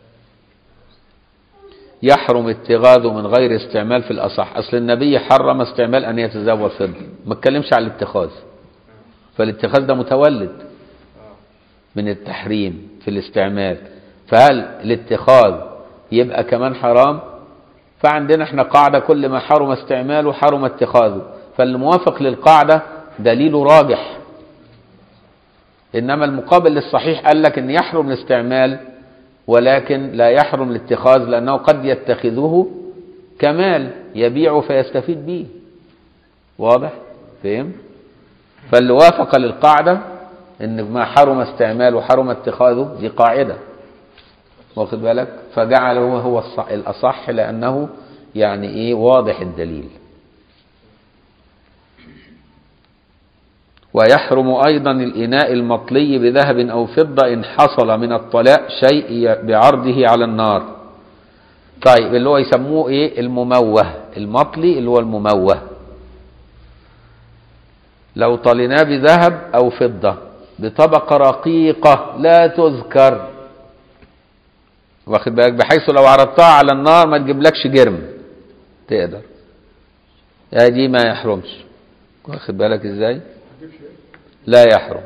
E: ال-
A: يحرم اتخاذه من غير استعمال في الأصح أصل النبي حرم استعمال أنية الذهب والفضة ما اتكلمش على الاتخاذ فالاتخاذ ده متولد من التحريم في الاستعمال فهل الاتخاذ يبقى كمان حرام فعندنا احنا قاعدة كل ما حرم استعماله حرم اتخاذه فالموافق للقاعدة دليله راجح إنما المقابل للصحيح قال لك إن يحرم الاستعمال ولكن لا يحرم الاتخاذ لأنه قد يتخذه كمال يبيعه فيستفيد به واضح فهم فاللي وافق للقاعدة إن ما حرم استعماله حرم اتخاذه دي قاعدة واخد بالك فجعله هو الصح الأصح لأنه يعني إيه واضح الدليل ويحرم أيضا الإناء المطلي بذهب أو فضة إن حصل من الطلاء شيء بعرضه على النار طيب اللي هو يسموه إيه المموه المطلي اللي هو المموه لو طليناه بذهب أو فضة بطبقة رقيقة لا تذكر واخد بالك بحيث لو عرضتها على النار ما تجيبلكش جرم تقدر يا دي ما يحرمش واخد بالك ازاي لا يحرم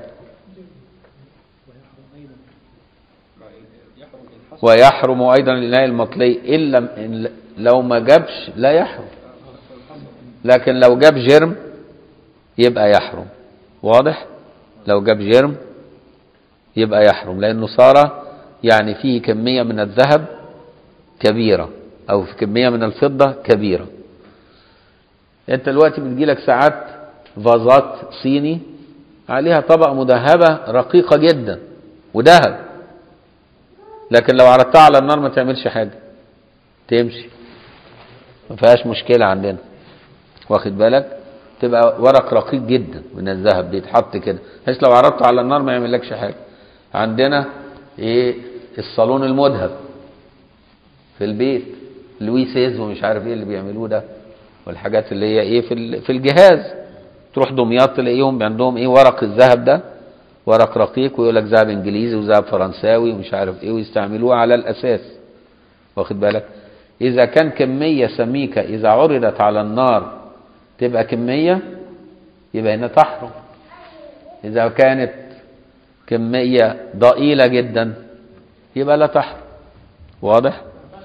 A: ويحرم ايضا الاناء المطلي الا إن لو ما جابش لا يحرم لكن لو جاب جرم يبقى يحرم واضح لو جاب جرم يبقى يحرم لانه صار يعني فيه كمية من الذهب كبيرة او في كمية من الفضة كبيرة انت دلوقتي بتجيلك ساعات فازات صيني عليها طبقة مذهبة رقيقة جدا وذهب لكن لو عرضتها على النار ما تعملش حاجة تمشي ما فيهاش مشكلة عندنا واخد بالك تبقى ورق رقيق جدا من الذهب بيتحط كده بحيث لو عرضته على النار ما يعملكش حاجة عندنا ايه الصالون المذهب في البيت لوي سيز ومش عارف ايه اللي بيعملوه ده والحاجات اللي هي ايه في ال- في الجهاز تروح دمياط تلاقيهم عندهم ايه ورق الذهب ده ورق رقيق ويقول لك ذهب انجليزي وذهب فرنساوي ومش عارف ايه ويستعملوه على الاساس واخد بالك اذا كان كميه سميكه اذا عرضت على النار تبقى كميه يبقى هنا تحرم اذا كانت كميه ضئيله جدا يبقى لا تحرم واضح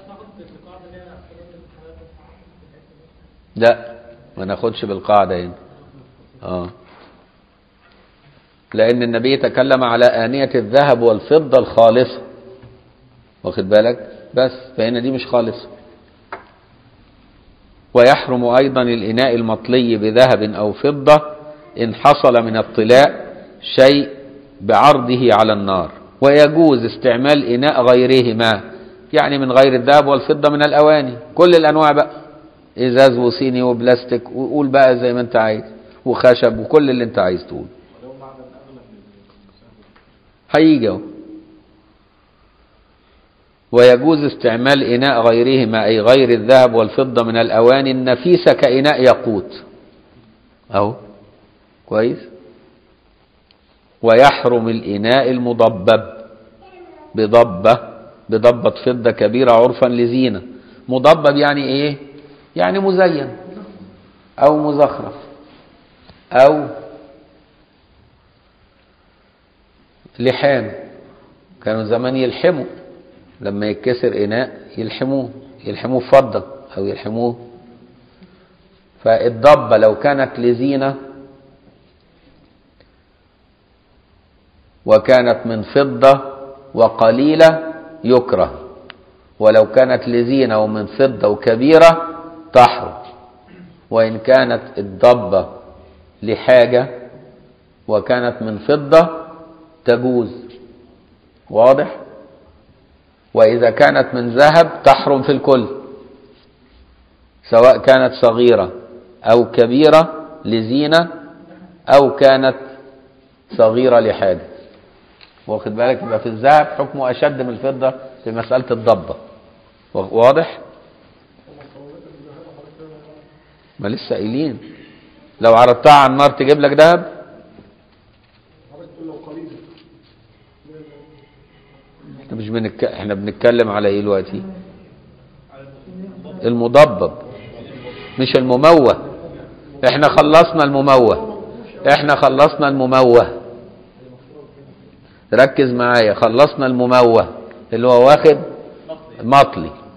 A: لا ما ناخدش بالقاعده هنا اه لأن النبي تكلم على آنية الذهب والفضة الخالصة واخد بالك بس فهنا دي مش خالصة ويحرم أيضا الإناء المطلي بذهب أو فضة إن حصل من الطلاء شيء بعرضه على النار ويجوز استعمال إناء غيرهما يعني من غير الذهب والفضة من الأواني كل الأنواع بقى إزاز وصيني وبلاستيك وقول بقى زي ما أنت عايز وخشب وكل اللي أنت عايز تقول هيجي اهو. ويجوز استعمال إناء غيرهما أي غير الذهب والفضة من الأواني النفيسة كإناء ياقوت أهو كويس ويحرم الإناء المضبب بضبة بضبة فضة كبيرة عرفا لزينة مضبب يعني إيه يعني مزين أو مزخرف أو لحام كانوا زمان يلحموا لما يتكسر إناء يلحموه يلحموه فضة أو يلحموه فالضبة لو كانت لزينة وكانت من فضة وقليلة يكره ولو كانت لزينة ومن فضة وكبيرة تحرم وإن كانت الضبة لحاجة وكانت من فضة تجوز واضح وإذا كانت من ذهب تحرم في الكل سواء كانت صغيرة أو كبيرة لزينة أو كانت صغيرة لحاجة واخد بالك يبقى في الذهب حكمه أشد من الفضة في مسألة الضبة واضح ما لسه قايلين لو عرضتها على النار تجيب لك ذهب
B: حضرتك تقول لو قليل
A: احنا مش بنك... احنا بنتكلم على ايه دلوقتي المضبب مش المموه احنا خلصنا المموه احنا خلصنا المموه ركز معايا خلصنا المموه اللي هو واخد مطلي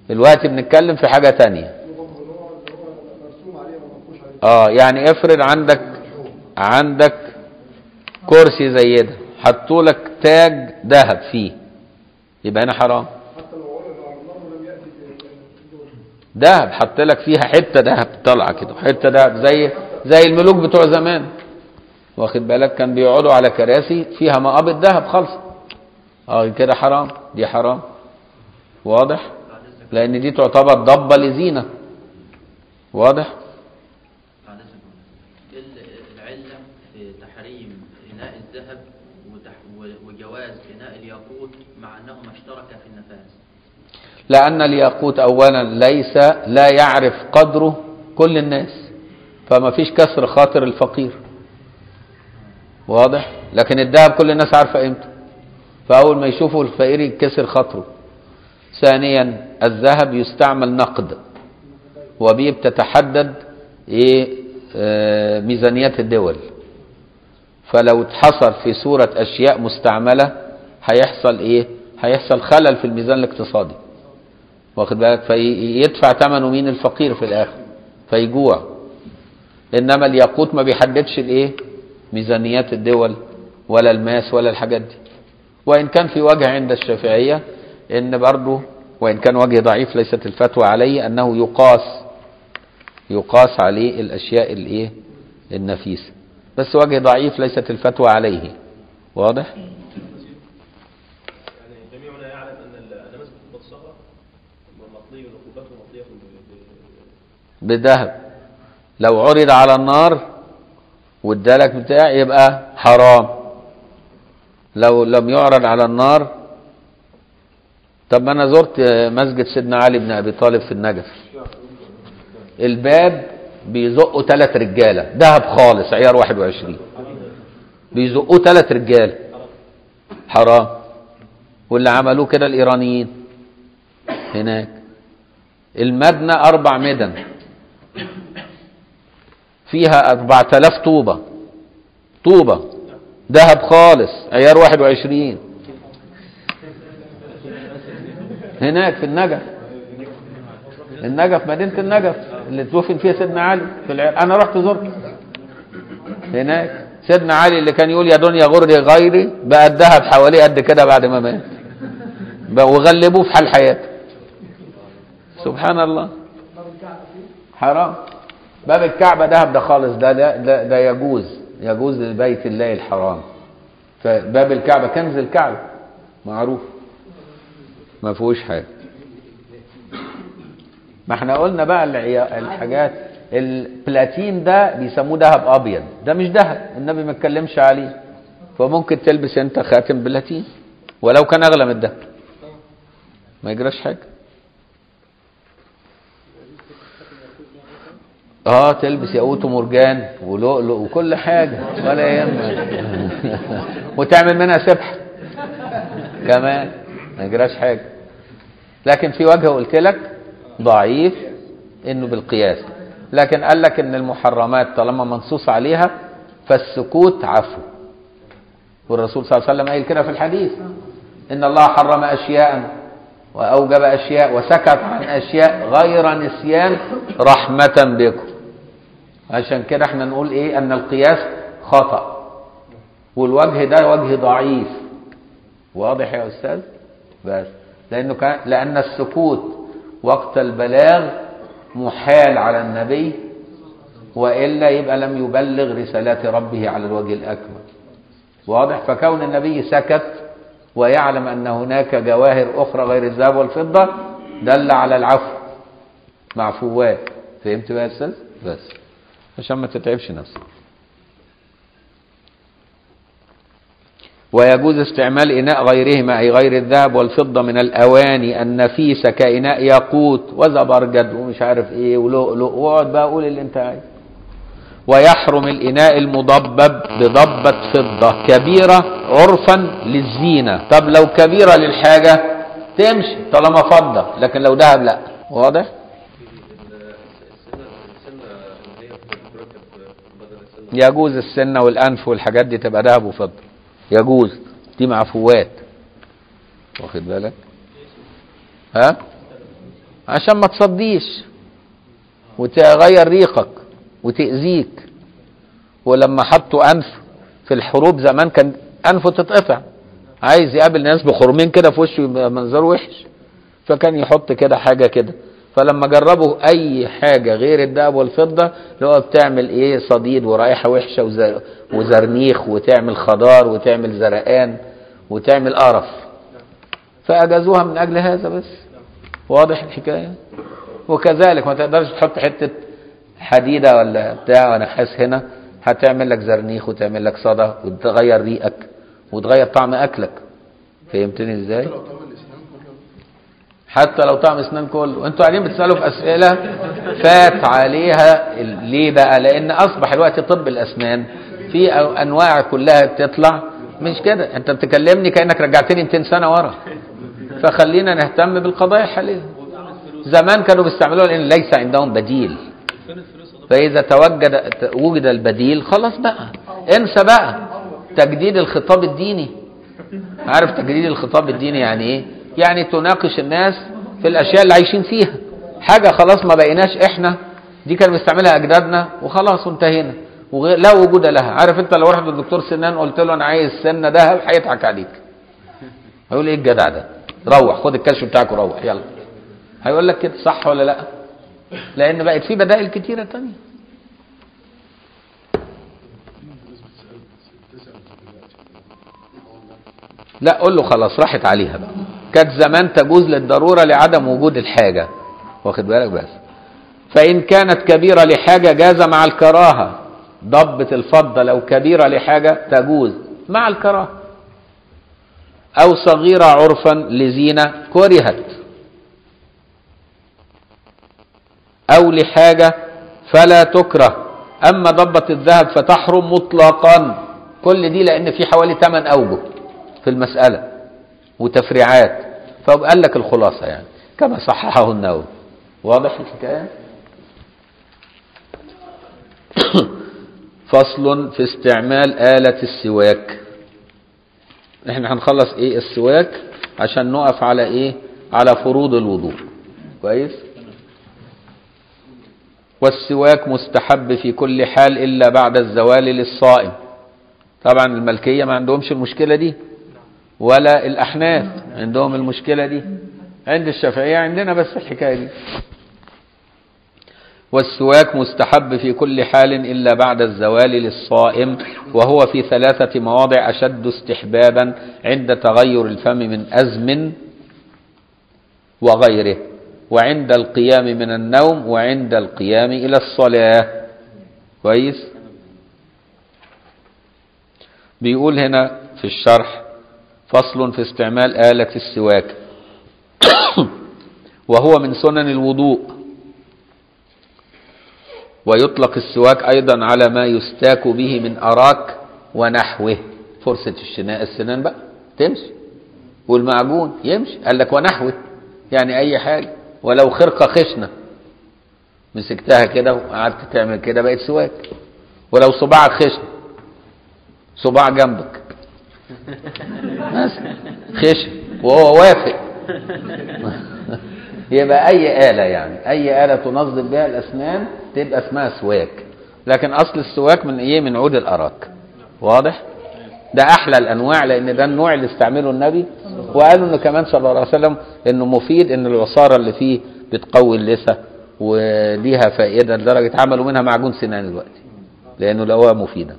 A: دلوقتي بنتكلم في حاجة تانية
B: نظام اللي هو اللي هو مرسوم عليه ما مفهوش عليه
A: اه يعني افرض عندك عندك كرسي زي ده حطوا لك تاج ذهب فيه يبقى هنا حرام
B: حتى لو عرض على النار ولم يأتي بدون
A: دهب حط لك فيها حته دهب طالعه كده حته دهب زي زي الملوك بتوع زمان واخد بالك كان بيقعدوا على كراسي فيها مقابض ذهب خالص اه كده حرام دي حرام واضح لان دي تعتبر ضبه لزينه واضح
C: بعد إذنكم. ال- العلة في تحريم إناء الذهب وتح- و- وجواز إناء الياقوت مع أنهما اشتركا في النفاذ
A: لأن الياقوت أولا ليس لا يعرف قدره كل الناس فما فيش كسر خاطر الفقير واضح لكن الذهب كل الناس عارفة قيمته فأول ما يشوفوا الفقير يتكسر خاطره ثانيا الذهب يستعمل نقد وبيه بتتحدد ايه آه، ميزانيات الدول فلو اتحصر في صورة أشياء مستعملة هيحصل إيه؟ هيحصل خلل في الميزان الاقتصادي واخد بالك فيدفع ثمنه مين الفقير في الآخر فيجوع إنما الياقوت ما بيحددش الإيه؟ ميزانيات الدول ولا الماس ولا الحاجات دي وإن كان في وجه عند الشافعية إن برضه وإن كان وجه ضعيف ليست الفتوى عليه أنه يقاس يقاس عليه الأشياء الإيه؟ النفيسة بس وجه ضعيف ليست الفتوى عليه واضح؟
D: يعني جميعنا يعلم ان النماذج الصغرى مطلي عقوبته مطليه ب- ب-
A: بذهب لو عرض على النار وادالك بتاع يبقى حرام لو لم يعرض على النار طب ما انا زرت مسجد سيدنا علي بن ابي طالب في النجف الباب بيزقوا ثلاث رجاله ذهب خالص عيار 21 بيزقوه ثلاث رجاله حرام واللي عملوه كده الايرانيين هناك المبنى اربع مدن فيها 4000 طوبة طوبة ذهب خالص عيار 21 هناك في النجف النجف مدينة النجف اللي توفن فيها سيدنا علي في العراق أنا رحت زرت هناك سيدنا علي اللي كان يقول يا دنيا غري غيري بقى الذهب حواليه قد كده بعد ما مات بقى وغلبوه في حال حياته سبحان الله حرام باب الكعبة دهب ده خالص ده ده, ده, ده يجوز يجوز لبيت الله الحرام فباب الكعبة كنز الكعبة معروف ما فيهوش حاجة ما احنا قلنا بقى العيا- الحاجات البلاتين ده بيسموه ذهب ابيض ده مش ذهب النبي ما اتكلمش عليه فممكن تلبس انت خاتم بلاتين ولو كان اغلى من الذهب ما يجراش حاجه اه تلبس ياقوت ومرجان ولؤلؤ وكل حاجه ولا يهمك وتعمل منها سبحه كمان ما يجراش حاجه لكن في وجه قلت لك ضعيف انه بالقياس لكن قال لك ان المحرمات طالما منصوص عليها فالسكوت عفو والرسول صلى الله عليه وسلم قال كده في الحديث ان الله حرم اشياء واوجب اشياء وسكت عن اشياء غير نسيان رحمه بكم عشان كده احنا نقول ايه ان القياس خطا والوجه ده وجه ضعيف واضح يا استاذ بس لانه كان لان السكوت وقت البلاغ محال على النبي والا يبقى لم يبلغ رسالات ربه على الوجه الاكمل واضح فكون النبي سكت ويعلم ان هناك جواهر اخرى غير الذهب والفضه دل على العفو معفوات فهمت بقى يا استاذ بس عشان ما تتعبش نفسك ويجوز استعمال إناء غيرهما أي غير الذهب والفضة من الأواني النفيسة كإناء ياقوت وزبرجد ومش عارف إيه ولؤلؤ واقعد بقى قول اللي أنت عايز ويحرم الإناء المضبب بضبة فضة كبيرة عرفا للزينة طب لو كبيرة للحاجة تمشي طالما فضة لكن لو ذهب لا واضح
D: السنه السنه اللي هي بتركب بدل السنه
A: يجوز السنة والأنف والحاجات دي تبقى ذهب وفضة يجوز دي معفوات واخد بالك ها عشان ما تصديش وتغير ريقك وتأذيك ولما حطوا أنف في الحروب زمان كان أنفه تتقطع عايز يقابل ناس بخرمين كده في وشه يبقى منظره وحش فكان يحط كده حاجة كده فلما جربوا أي حاجة غير الذهب والفضة اللي هو بتعمل إيه صديد ورائحة وحشة وز- وزرنيخ وتعمل خضار وتعمل زرقان وتعمل قرف فأجازوها من أجل هذا بس واضح الحكاية وكذلك ما تقدرش تحط حتة حديدة ولا بتاع ونحاس هنا هتعمل لك زرنيخ وتعمل لك صدى وتغير ريقك وتغير طعم أكلك فهمتني ازاي؟ حتى لو طعم اسنان كله انتوا قاعدين بتسالوا في اسئله فات عليها ال- ليه بقى لان اصبح الوقت طب الاسنان في أو- انواع كلها بتطلع مش كده انت بتكلمني كانك رجعتني 200 سنه ورا فخلينا نهتم بالقضايا الحاليه زمان كانوا بيستعملوها لان ليس عندهم بديل فاذا توجد وجد البديل خلاص بقى انسى بقى تجديد الخطاب الديني عارف تجديد الخطاب الديني يعني ايه يعني تناقش الناس في الاشياء اللي عايشين فيها حاجه خلاص ما بقيناش احنا دي كانوا بيستعملها اجدادنا وخلاص وانتهينا وغير لا وجود لها عارف انت لو رحت للدكتور سنان قلت له انا عايز سنه دهب هيضحك عليك هيقول ايه الجدع ده روح خد الكشف بتاعك وروح يلا هيقول لك كده صح ولا لا لان بقت في بدائل كتيره تانية لا قول له خلاص راحت عليها بقى كانت زمان تجوز للضرورة لعدم وجود الحاجة واخد بالك بس فإن كانت كبيرة لحاجة جاز مع الكراهة ضبة الفضة لو كبيرة لحاجة تجوز مع الكراهة أو صغيرة عرفا لزينة كرهت أو لحاجة فلا تكره أما ضبة الذهب فتحرم مطلقا كل دي لأن في حوالي 8 أوجه في المسألة وتفريعات فقال لك الخلاصة يعني كما صححه النووي واضح الحكاية فصل في استعمال آلة السواك احنا هنخلص ايه السواك عشان نقف على ايه على فروض الوضوء كويس والسواك مستحب في كل حال إلا بعد الزوال للصائم طبعا الملكية ما عندهمش المشكلة دي ولا الأحناف عندهم المشكلة دي عند الشافعية عندنا بس الحكاية دي والسواك مستحب في كل حال إلا بعد الزوال للصائم وهو في ثلاثة مواضع أشد استحبابا عند تغير الفم من أزم وغيره وعند القيام من النوم وعند القيام إلى الصلاة كويس بيقول هنا في الشرح فصل في استعمال آلة السواك وهو من سنن الوضوء ويطلق السواك أيضا على ما يستاك به من أراك ونحوه فرصة الشناء السنان بقى تمشي والمعجون يمشي قال لك ونحوه يعني أي حاجة ولو خرقة خشنة مسكتها كده وقعدت تعمل كده بقت سواك ولو صباعك خشن صباع جنبك بس خشن وهو وافق يبقى أي آلة يعني أي آلة تنظم بها الأسنان تبقى اسمها سواك لكن أصل السواك من إيه من عود الأراك واضح ده أحلى الأنواع لأن ده النوع اللي استعمله النبي وقالوا إنه كمان صلى الله عليه وسلم إنه مفيد إن العصارة اللي فيه بتقوي اللثة وليها فائدة لدرجة عملوا منها معجون سنان دلوقتي لأنه لقوها مفيدة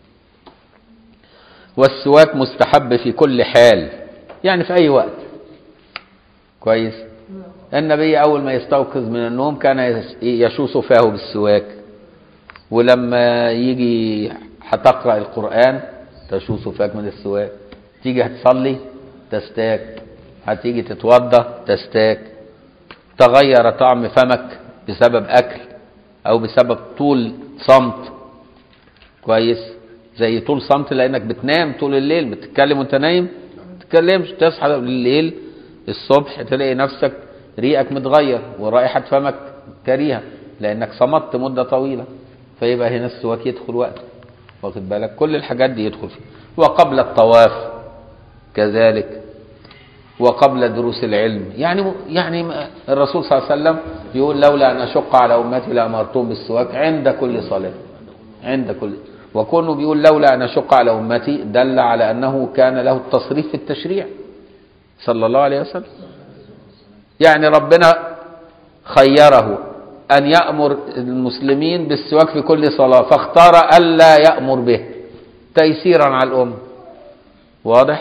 A: والسواك مستحب في كل حال يعني في أي وقت كويس النبي أول ما يستيقظ من النوم كان يشوص فاه بالسواك ولما يجي هتقرأ القرآن تشوص فاك من السواك تيجي هتصلي تستاك هتيجي تتوضى تستاك تغير طعم فمك بسبب أكل أو بسبب طول صمت كويس زي طول صمت لأنك بتنام طول الليل بتتكلم وانت نايم تتكلمش تصحى بالليل الصبح تلاقي نفسك ريقك متغير ورائحة فمك كريهة لأنك صمت مدة طويلة فيبقى هنا السواك يدخل وقته واخد بالك كل الحاجات دي يدخل فيها وقبل الطواف كذلك وقبل دروس العلم يعني يعني الرسول صلى الله عليه وسلم يقول لولا ان اشق على امتي لامرتهم بالسواك عند كل صلاه عند كل وكونه بيقول لولا ان اشق على امتي دل على انه كان له التصريف في التشريع صلى الله عليه وسلم يعني ربنا خيره ان يامر المسلمين بالسواك في كل صلاه فاختار الا يامر به تيسيرا على الامه واضح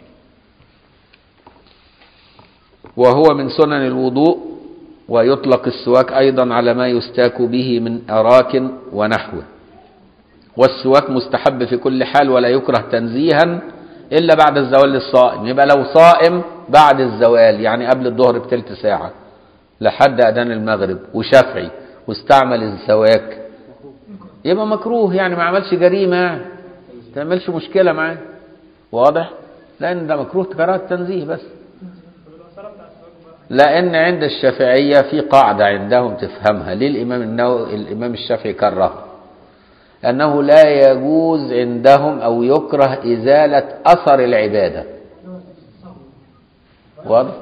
A: وهو من سنن الوضوء ويطلق السواك أيضا على ما يستاك به من أراك ونحوه والسواك مستحب في كل حال ولا يكره تنزيها إلا بعد الزوال للصائم يبقى لو صائم بعد الزوال يعني قبل الظهر بتلت ساعة لحد أذان المغرب وشافعي واستعمل السواك يبقى مكروه يعني ما عملش جريمة يعني ما تعملش مشكلة معاه واضح لأن ده مكروه كراهة تنزيه بس لأن عند الشافعية في قاعدة عندهم تفهمها ليه الإمام النووي الإمام الشافعي كره أنه لا يجوز عندهم أو يكره إزالة أثر العبادة واضح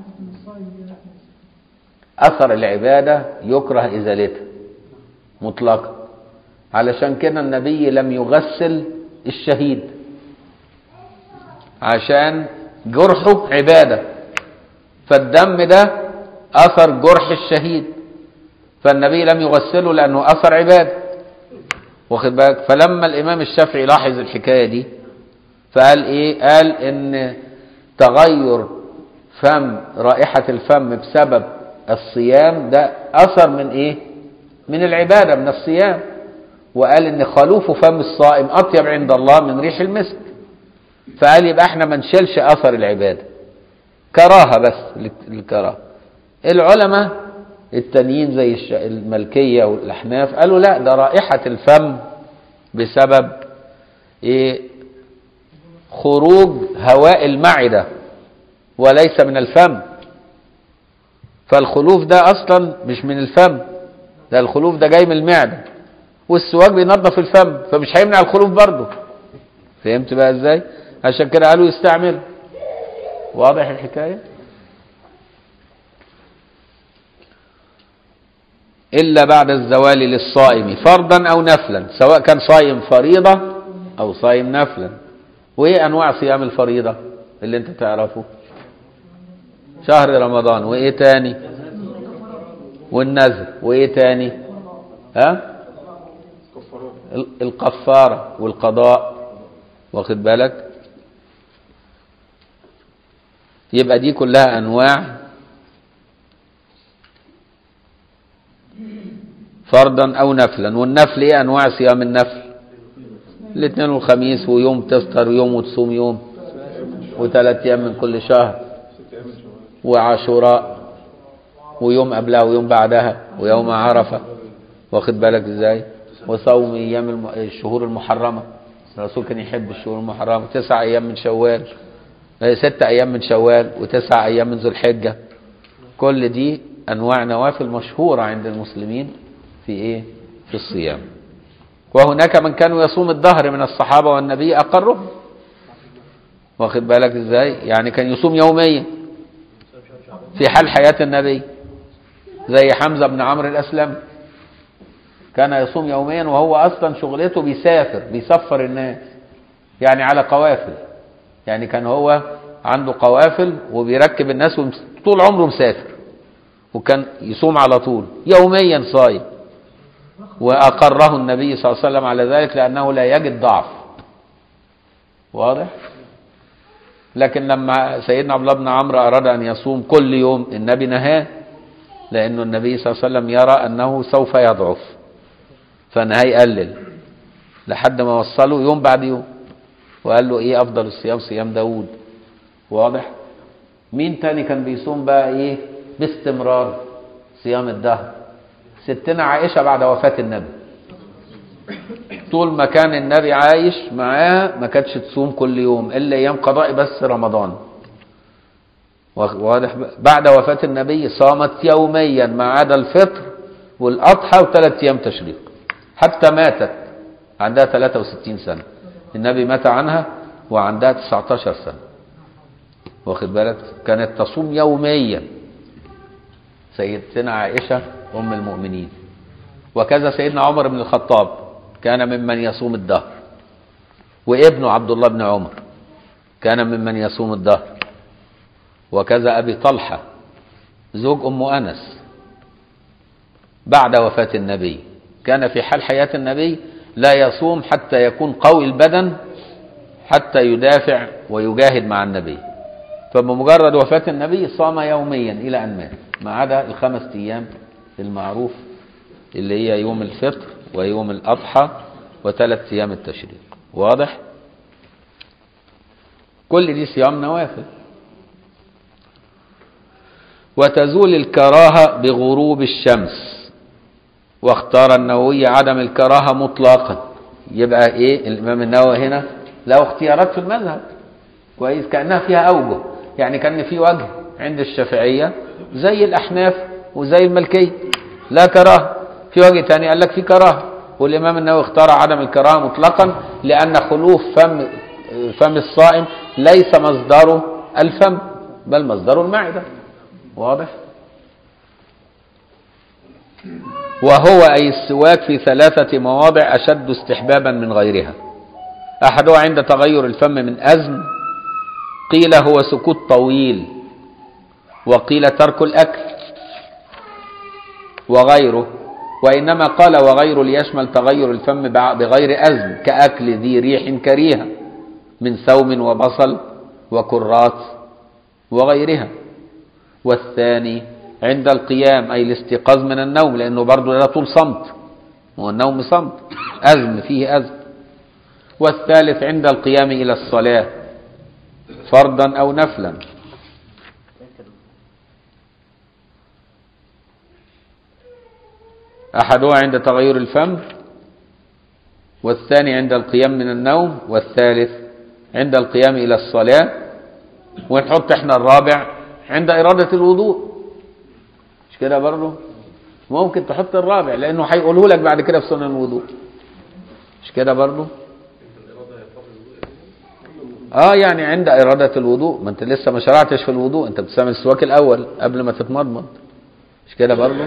A: أثر العبادة يكره إزالتها مطلقا علشان كده النبي لم يغسل الشهيد عشان جرحه عباده فالدم ده اثر جرح الشهيد فالنبي لم يغسله لانه اثر عباده واخد بالك فلما الامام الشافعي لاحظ الحكايه دي فقال ايه قال ان تغير فم رائحه الفم بسبب الصيام ده اثر من ايه من العباده من الصيام وقال ان خلوف فم الصائم اطيب عند الله من ريح المسك فقال يبقى احنا ما نشيلش اثر العباده كراهة بس للكراهة العلماء التانيين زي الش- الملكية والأحناف قالوا لا ده رائحة الفم بسبب إيه خروج هواء المعدة وليس من الفم فالخلوف ده أصلا مش من الفم ده الخلوف ده جاي من المعدة والسواك بينظف الفم فمش هيمنع الخلوف برضه فهمت بقى ازاي عشان كده قالوا يستعمل واضح الحكاية إلا بعد الزوال للصائم فرضا أو نفلا سواء كان صايم فريضة أو صايم نفلا وإيه أنواع صيام الفريضة اللي أنت تعرفه شهر رمضان وإيه تاني والنذر وإيه تاني ها ال- القفارة والقضاء واخد بالك يبقى دي كلها انواع فرضا او نفلا والنفل ايه انواع صيام النفل الاثنين والخميس ويوم تفطر ويوم وتصوم يوم وثلاث ايام من كل شهر وعاشوراء ويوم قبلها ويوم بعدها ويوم عرفه واخد بالك ازاي وصوم ايام الم... الشهور المحرمه الرسول كان يحب الشهور المحرمه تسع ايام من شوال ست أيام من شوال وتسع أيام من ذو الحجة كل دي أنواع نوافل مشهورة عند المسلمين في إيه؟ في الصيام وهناك من كانوا يصوم الدهر من الصحابة والنبي أقرهم واخد بالك إزاي يعني كان يصوم يوميا في حال حياة النبي زي حمزة بن عمرو الأسلم كان يصوم يوميا وهو أصلا شغلته بيسافر بيسفر الناس يعني على قوافل يعني كان هو عنده قوافل وبيركب الناس ومس- طول عمره مسافر وكان يصوم على طول يوميا صايم وأقره النبي صلى الله عليه وسلم على ذلك لأنه لا يجد ضعف واضح لكن لما سيدنا عبد الله بن عمرو أراد أن يصوم كل يوم النبي نهاه لأنه النبي صلى الله عليه وسلم يرى أنه سوف يضعف فنهاه يقلل لحد ما وصله يوم بعد يوم وقال له ايه افضل الصيام صيام داود واضح مين تاني كان بيصوم بقى ايه باستمرار صيام الدهر ستنا عائشة بعد وفاة النبي طول ما كان النبي عايش معاه ما كانتش تصوم كل يوم الا ايام قضاء بس رمضان واضح بقى؟ بعد وفاة النبي صامت يوميا ما عدا الفطر والاضحى وثلاث ايام تشريق حتى ماتت عندها 63 سنة النبي مات عنها وعندها 19 سنة واخد بالك كانت تصوم يوميا سيدتنا عائشة أم المؤمنين وكذا سيدنا عمر بن الخطاب كان ممن يصوم الدهر وابنه عبد الله بن عمر كان ممن يصوم الدهر وكذا أبي طلحة زوج أم أنس بعد وفاة النبي كان في حال حياة النبي لا يصوم حتى يكون قوي البدن حتى يدافع ويجاهد مع النبي فبمجرد وفاة النبي صام يوميا إلى أن مات ما عدا الخمس أيام المعروف اللي هي يوم الفطر ويوم الأضحى وثلاث أيام التشريق واضح؟ كل دي صيام نوافل وتزول الكراهة بغروب الشمس واختار النووي عدم الكراهة مطلقا يبقى ايه الامام النووي هنا له اختيارات في المذهب كويس كانها فيها اوجه يعني كان في وجه عند الشافعيه زي الاحناف وزي الملكيه لا كراهه في وجه تاني قال لك في كراهه والامام النووي اختار عدم الكراهه مطلقا لان خلوف فم فم الصائم ليس مصدره الفم بل مصدره المعده واضح وهو أي السواك في ثلاثة مواضع أشد استحبابا من غيرها أحدها عند تغير الفم من أزم قيل هو سكوت طويل وقيل ترك الأكل وغيره وإنما قال وغيره ليشمل تغير الفم بغير أزم كأكل ذي ريح كريهة من ثوم وبصل وكرات وغيرها والثاني عند القيام أي الاستيقاظ من النوم لأنه برضه لا طول صمت هو النوم صمت أزم فيه أزم والثالث عند القيام إلى الصلاة فرضا أو نفلا أحدها عند تغير الفم والثاني عند القيام من النوم والثالث عند القيام إلى الصلاة ونحط احنا الرابع عند إرادة الوضوء مش كده برضه ممكن تحط الرابع لأنه هيقوله لك بعد كده في سنن الوضوء مش كده برضه اه يعني عند إرادة الوضوء ما انت لسه ما شرعتش في الوضوء انت بتستعمل السواك الأول قبل ما تتمضمض مش كده برضه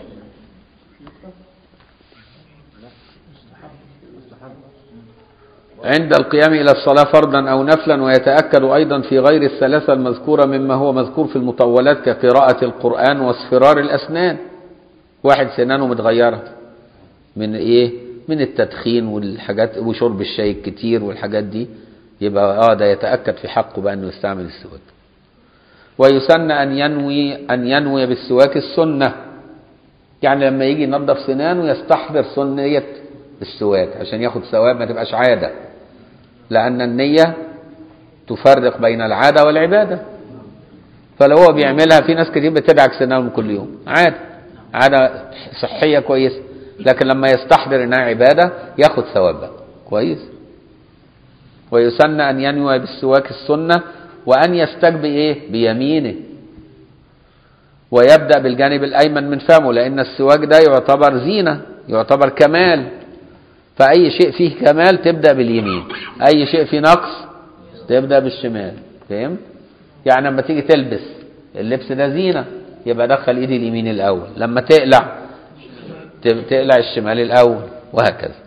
A: عند القيام إلى الصلاة فرضا أو نفلا ويتأكد أيضا في غير الثلاثة المذكورة مما هو مذكور في المطولات كقراءة القرآن واصفرار الأسنان واحد سنانه متغيرة من إيه؟ من التدخين والحاجات وشرب الشاي الكتير والحاجات دي يبقى اه ده يتأكد في حقه بقى انه يستعمل السواك ويسن أن ينوي أن ينوي بالسواك السنة يعني لما يجي ينظف سنانه يستحضر سنية السواك عشان ياخد ثواب ما تبقاش عادة لأن النية تفرق بين العادة والعبادة فلو هو بيعملها في ناس كتير بتدعك سنانهم كل يوم عادة عادة صحية كويسة لكن لما يستحضر انها عبادة ياخد ثواب بقى كويس ويسن أن ينوي بالسواك السنة وأن يستجب إيه بيمينه ويبدأ بالجانب الأيمن من فمه لأن السواك ده يعتبر زينة يعتبر كمال فأي شيء فيه كمال تبدأ باليمين أي شيء فيه نقص تبدأ بالشمال فهمت؟ يعني لما تيجي تلبس اللبس ده زينة يبقى دخل ايدي اليمين الأول لما تقلع تقلع الشمال الأول وهكذا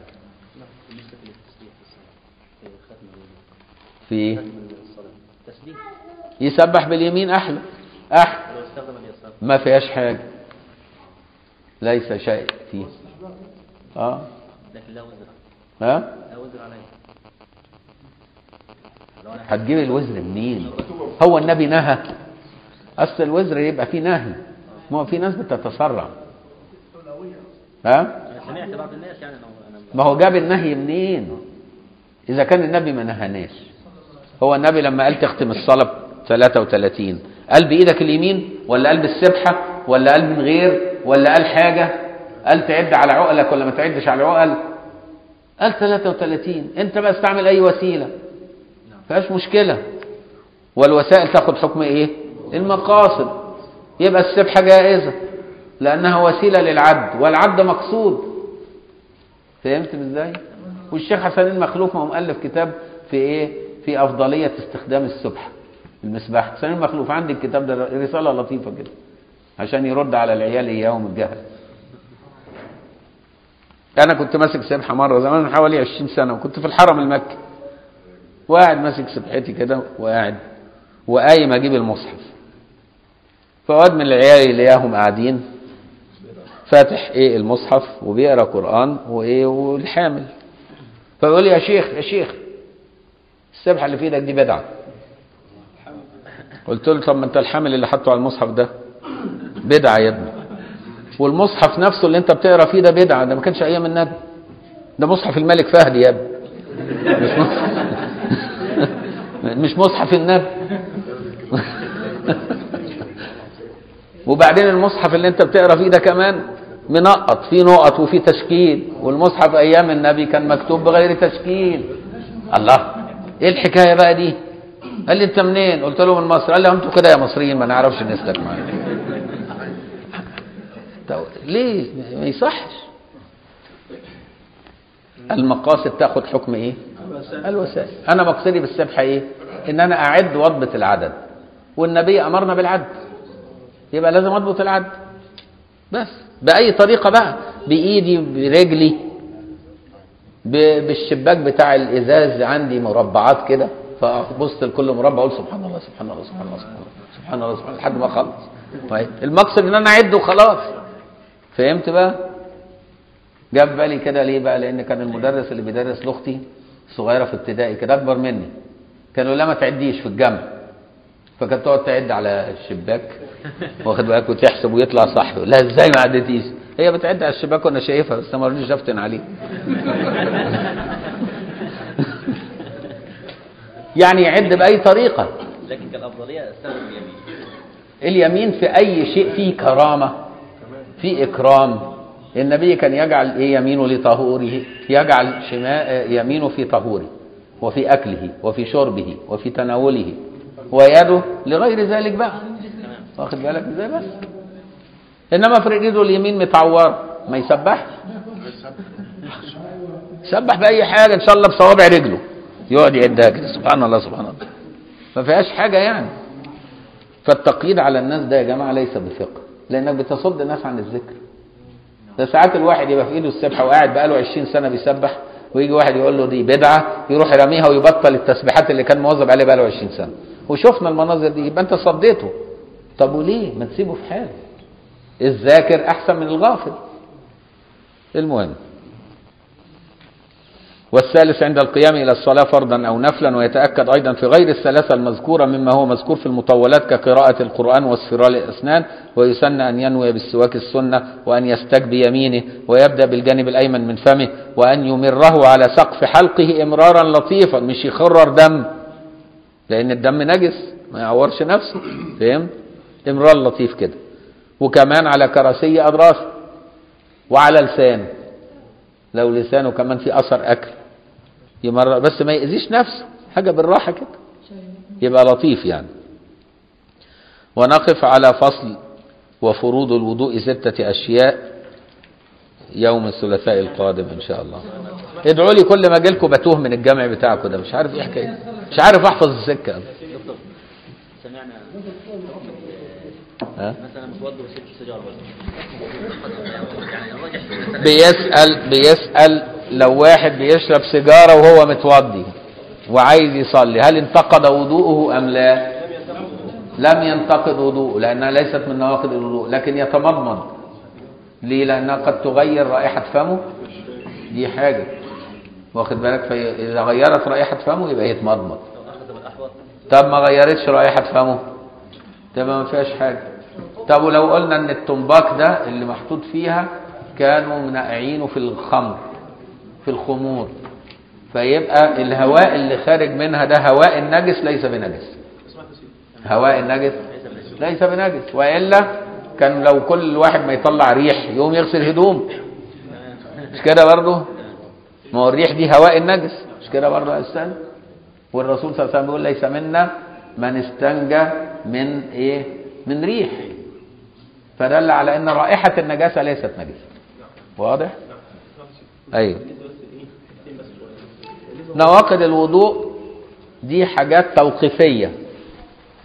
A: في ايه؟ يسبح باليمين أحلى أحلى ما فيهاش حاجة ليس شيء فيه اه
C: لكن لا وزر
A: ها
C: لا وزر عليه
A: هتجيب الوزر منين هو النبي نهى اصل الوزر يبقى فيه نهي ما هو في ناس بتتسرع ها
C: انا سمعت بعض الناس يعني انا انا
A: ما هو جاب النهي منين اذا كان النبي ما نهاناش هو النبي لما قال تختم الصلاه 33 قال بايدك اليمين ولا قال بالسبحه ولا قال من غير ولا قال حاجه قال تعد على عقلك ولا ما تعدش على العقل قال 33 انت بقى استعمل اي وسيله فيهاش مشكله والوسائل تاخد حكم ايه المقاصد يبقى السبحه جائزه لانها وسيله للعد والعد مقصود فهمت ازاي والشيخ حسن المخلوف ما هو مؤلف كتاب في ايه في افضليه استخدام السبحه المصباح حسين المخلوف عندي الكتاب ده رسالة لطيفة كده عشان يرد على العيال إياهم الجهل أنا كنت ماسك سبحة مرة زمان من حوالي 20 سنة وكنت في الحرم المكي وقاعد ماسك سبحتي كده وقاعد وقايم أجيب المصحف فواد من العيال اللي اياهم قاعدين فاتح ايه المصحف وبيقرا قران وايه والحامل فبيقول لي يا شيخ يا شيخ السبحه اللي في ايدك دي بدعه قلت له طب ما انت الحامل اللي حاطه على المصحف ده بدعه يا ابني والمصحف نفسه اللي انت بتقرا فيه ده بدعه ده ما كانش ايام النبي ده مصحف الملك فهد يا ابني مش مصحف مش مصحف النبي وبعدين المصحف اللي انت بتقرا فيه ده كمان منقط فيه نقط وفيه تشكيل والمصحف ايام النبي كان مكتوب بغير تشكيل الله ايه الحكايه بقى دي قال لي انت منين قلت له من مصر قال لي انتوا كده يا مصريين ما نعرفش نسلك معاك طب ليه ما يصحش المقاصد تاخد حكم ايه الوسائل انا مقصدي بالسبحه ايه ان انا اعد واضبط العدد والنبي امرنا بالعد يبقى لازم اضبط العد بس باي طريقه بقى بايدي برجلي ب- بالشباك بتاع الازاز عندي مربعات كده فبص لكل مربع اقول سبحان الله سبحان الله سبحان الله سبحان الله سبحان الله سبحان الله لحد ما اخلص طيب المقصد ان انا اعد وخلاص فهمت بقى جاب بالي كده ليه بقى لان كان المدرس اللي بيدرس لاختي صغيره في ابتدائي كده اكبر مني كانوا لا ما تعديش في الجنب فكانت تقعد تعد على الشباك واخد بالك وتحسب ويطلع صح لا ازاي ما عدتيش هي بتعد على الشباك وانا شايفها بس ما رضيتش افتن عليه يعني يعد باي طريقه
H: لكن كالافضليه استخدم اليمين
A: اليمين في اي شيء فيه كرامه في اكرام النبي كان يجعل ايه يمينه لطهوره يجعل شماء يمينه في طهوره وفي اكله وفي شربه وفي تناوله ويده لغير ذلك بقى واخد بالك ازاي بس انما في ايده اليمين متعور ما يسبحش يسبح باي حاجه ان شاء الله بصوابع رجله يقعد يعدها كده سبحان الله سبحان الله ما فيهاش حاجه يعني فالتقييد على الناس ده يا جماعه ليس بفقه لانك بتصد الناس عن الذكر ده ساعات الواحد يبقى في ايده السبحه وقاعد بقاله 20 سنه بيسبح ويجي واحد يقول له دي بدعه يروح يرميها ويبطل التسبيحات اللي كان مواظب عليها بقاله 20 سنه وشفنا المناظر دي يبقى انت صديته طب وليه ما تسيبه في حاله الذاكر احسن من الغافل المهم والثالث عند القيام إلى الصلاة فرضا أو نفلا ويتأكد أيضا في غير الثلاثة المذكورة مما هو مذكور في المطولات كقراءة القرآن واصفرار الأسنان ويسن أن ينوي بالسواك السنة وأن يستك بيمينه ويبدأ بالجانب الأيمن من فمه وأن يمره على سقف حلقه إمرارا لطيفا مش يخرر دم لأن الدم نجس ما يعورش نفسه فهمت؟ إمرار لطيف كده وكمان على كراسي أضراسه وعلى لسانه لو لسانه كمان في اثر اكل يمرر بس ما يأذيش نفسه حاجه بالراحه كده يبقى لطيف يعني ونقف على فصل وفروض الوضوء ستة أشياء يوم الثلاثاء القادم إن شاء الله ادعوا لي كل ما أجيلكم بتوه من الجامع بتاعكم ده مش عارف إيه حكاية مش عارف أحفظ السكة أنا.
H: دكتور سمعنا
A: ها؟
H: مثلا متوضئ بست سيجاره يعني الراجح
A: بيسأل بيسأل لو واحد بيشرب سيجارة وهو متوضي وعايز يصلي هل انتقد وضوءه أم لا لم ينتقد وضوءه لأنها ليست من نواقض الوضوء لكن يتمضمض ليه لأنها قد تغير رائحة فمه دي حاجة واخد بالك فإذا غيرت رائحة فمه يبقى يتمضمض
H: لو اخذ بالاحوط
A: طب ما غيرتش رائحة فمه تبقى ما فيهاش حاجة طب ولو قلنا ان التنباك ده اللي محطوط فيها كانوا منقعينه في الخمر في الخمور فيبقى الهواء اللي خارج منها ده هواء النجس ليس بنجس هواء النجس ليس بنجس والا كان لو كل واحد ما يطلع ريح يقوم يغسل هدوم مش كده برضه ما هو الريح دي هواء النجس مش كده برضه يا استاذ والرسول صلى الله عليه وسلم بيقول ليس منا من استنجى من ايه من ريح فدل على ان رائحه النجاسه ليست نجسه واضح ايوه نواقض الوضوء دي حاجات توقيفيه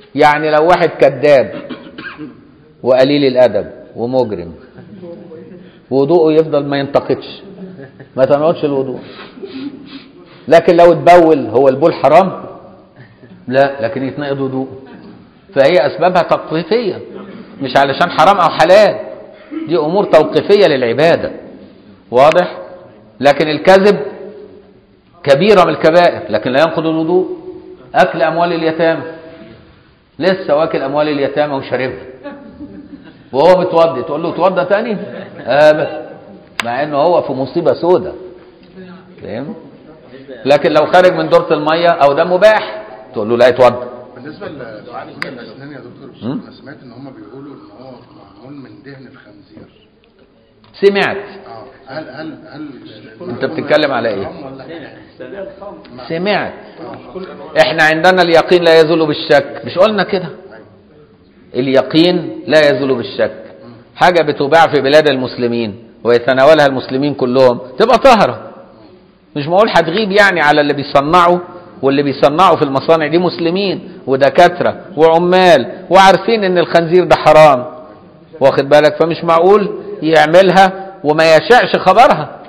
A: يعني لو واحد كذاب وقليل الادب ومجرم وضوءه يفضل ما ينتقدش ما تنقضش الوضوء لكن لو اتبول هو البول حرام لا لكن يتنقض وضوء فهي اسبابها توقيفيه مش علشان حرام او حلال دي امور توقيفيه للعباده واضح لكن الكذب كبيره من الكبائر لكن لا ينقض الوضوء اكل اموال اليتامى لسه واكل اموال اليتامى وشاربها وهو متوضي تقول له اتوضى تاني ابدا مع انه هو في مصيبه سودة فاهم لكن لو خارج من دورة المية او ده مباح تقول له لا اتوضى
I: بالنسبه لدعاء الاسنان يا دكتور
A: مم.
I: انا سمعت ان هم بيقولوا ان هو معمول من دهن الخنزير
A: سمعت
I: اه هل هل هل
A: انت بتتكلم على ايه
I: حرام ولا حلال؟
A: سمعت احنا عندنا اليقين لا يزول بالشك مش قلنا كده اليقين لا يزول بالشك حاجة بتباع في بلاد المسلمين ويتناولها المسلمين كلهم تبقى طاهرة مش معقول هتغيب يعني على اللي بيصنعوا واللي بيصنعوا في المصانع دي مسلمين ودكاترة وعمال وعارفين ان الخنزير ده حرام واخد بالك فمش معقول يعملها وما يشاءش خبرها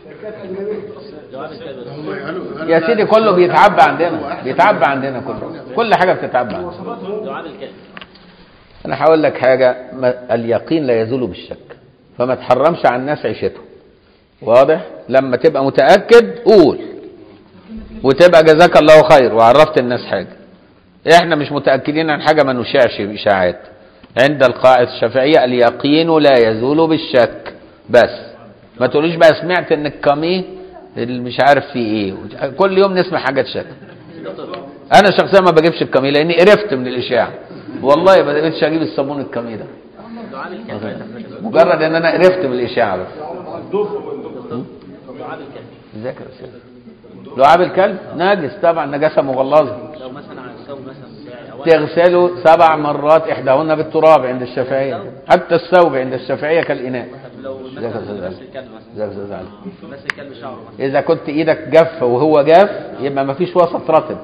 I: هم قالوا قالوا
A: يا
I: لا،
A: سيدي كله
I: هو
A: بيتعبى
I: أحسن-
A: عندنا
I: هو أحسن
A: بيتعبى
I: من-
A: عندنا كله كل حاجة بتتعبى عندنا
H: دعاء الكلب
A: انا هقول لك حاجه ما- اليقين لا يزول بالشك فما تحرمش على الناس عيشتهم واضح لما تبقى متاكد قول وتبقى جزاك الله خير وعرفت الناس حاجه احنا مش متاكدين عن حاجه ما نشاعش اشاعات عند القاعده الشافعيه اليقين لا يزول بالشك بس ما تقوليش بقى سمعت ان الكاميه اللي مش عارف فيه ايه كل يوم نسمع حاجات شك انا شخصيا ما بجيبش الكاميه لاني قرفت من الاشاعه والله ما بقتش اجيب الصابون الكاميه ده
H: دعاء الكلب
A: مجرد ان انا قرفت من الاشاعه بس
H: دعاء الكلب
A: ازيك يا استاذ لعاب الكلب ناجس طبعا نجاسه مغلظه
H: لو مثلا على الثوب مثلا بتاعي او
A: تغسله سبع مرات احداهن بالتراب عند الشافعيه حتى الثوب عند الشافعيه كالاناء
H: لو
A: ازيك يا استاذ
H: مثلا
A: علي
H: نفس الكلب مثلا
A: ازيك يا استاذ علي
H: نفس الكلب شعره مثلا
A: اذا كنت ايدك جافه وهو جاف يبقى ما فيش وسط رطب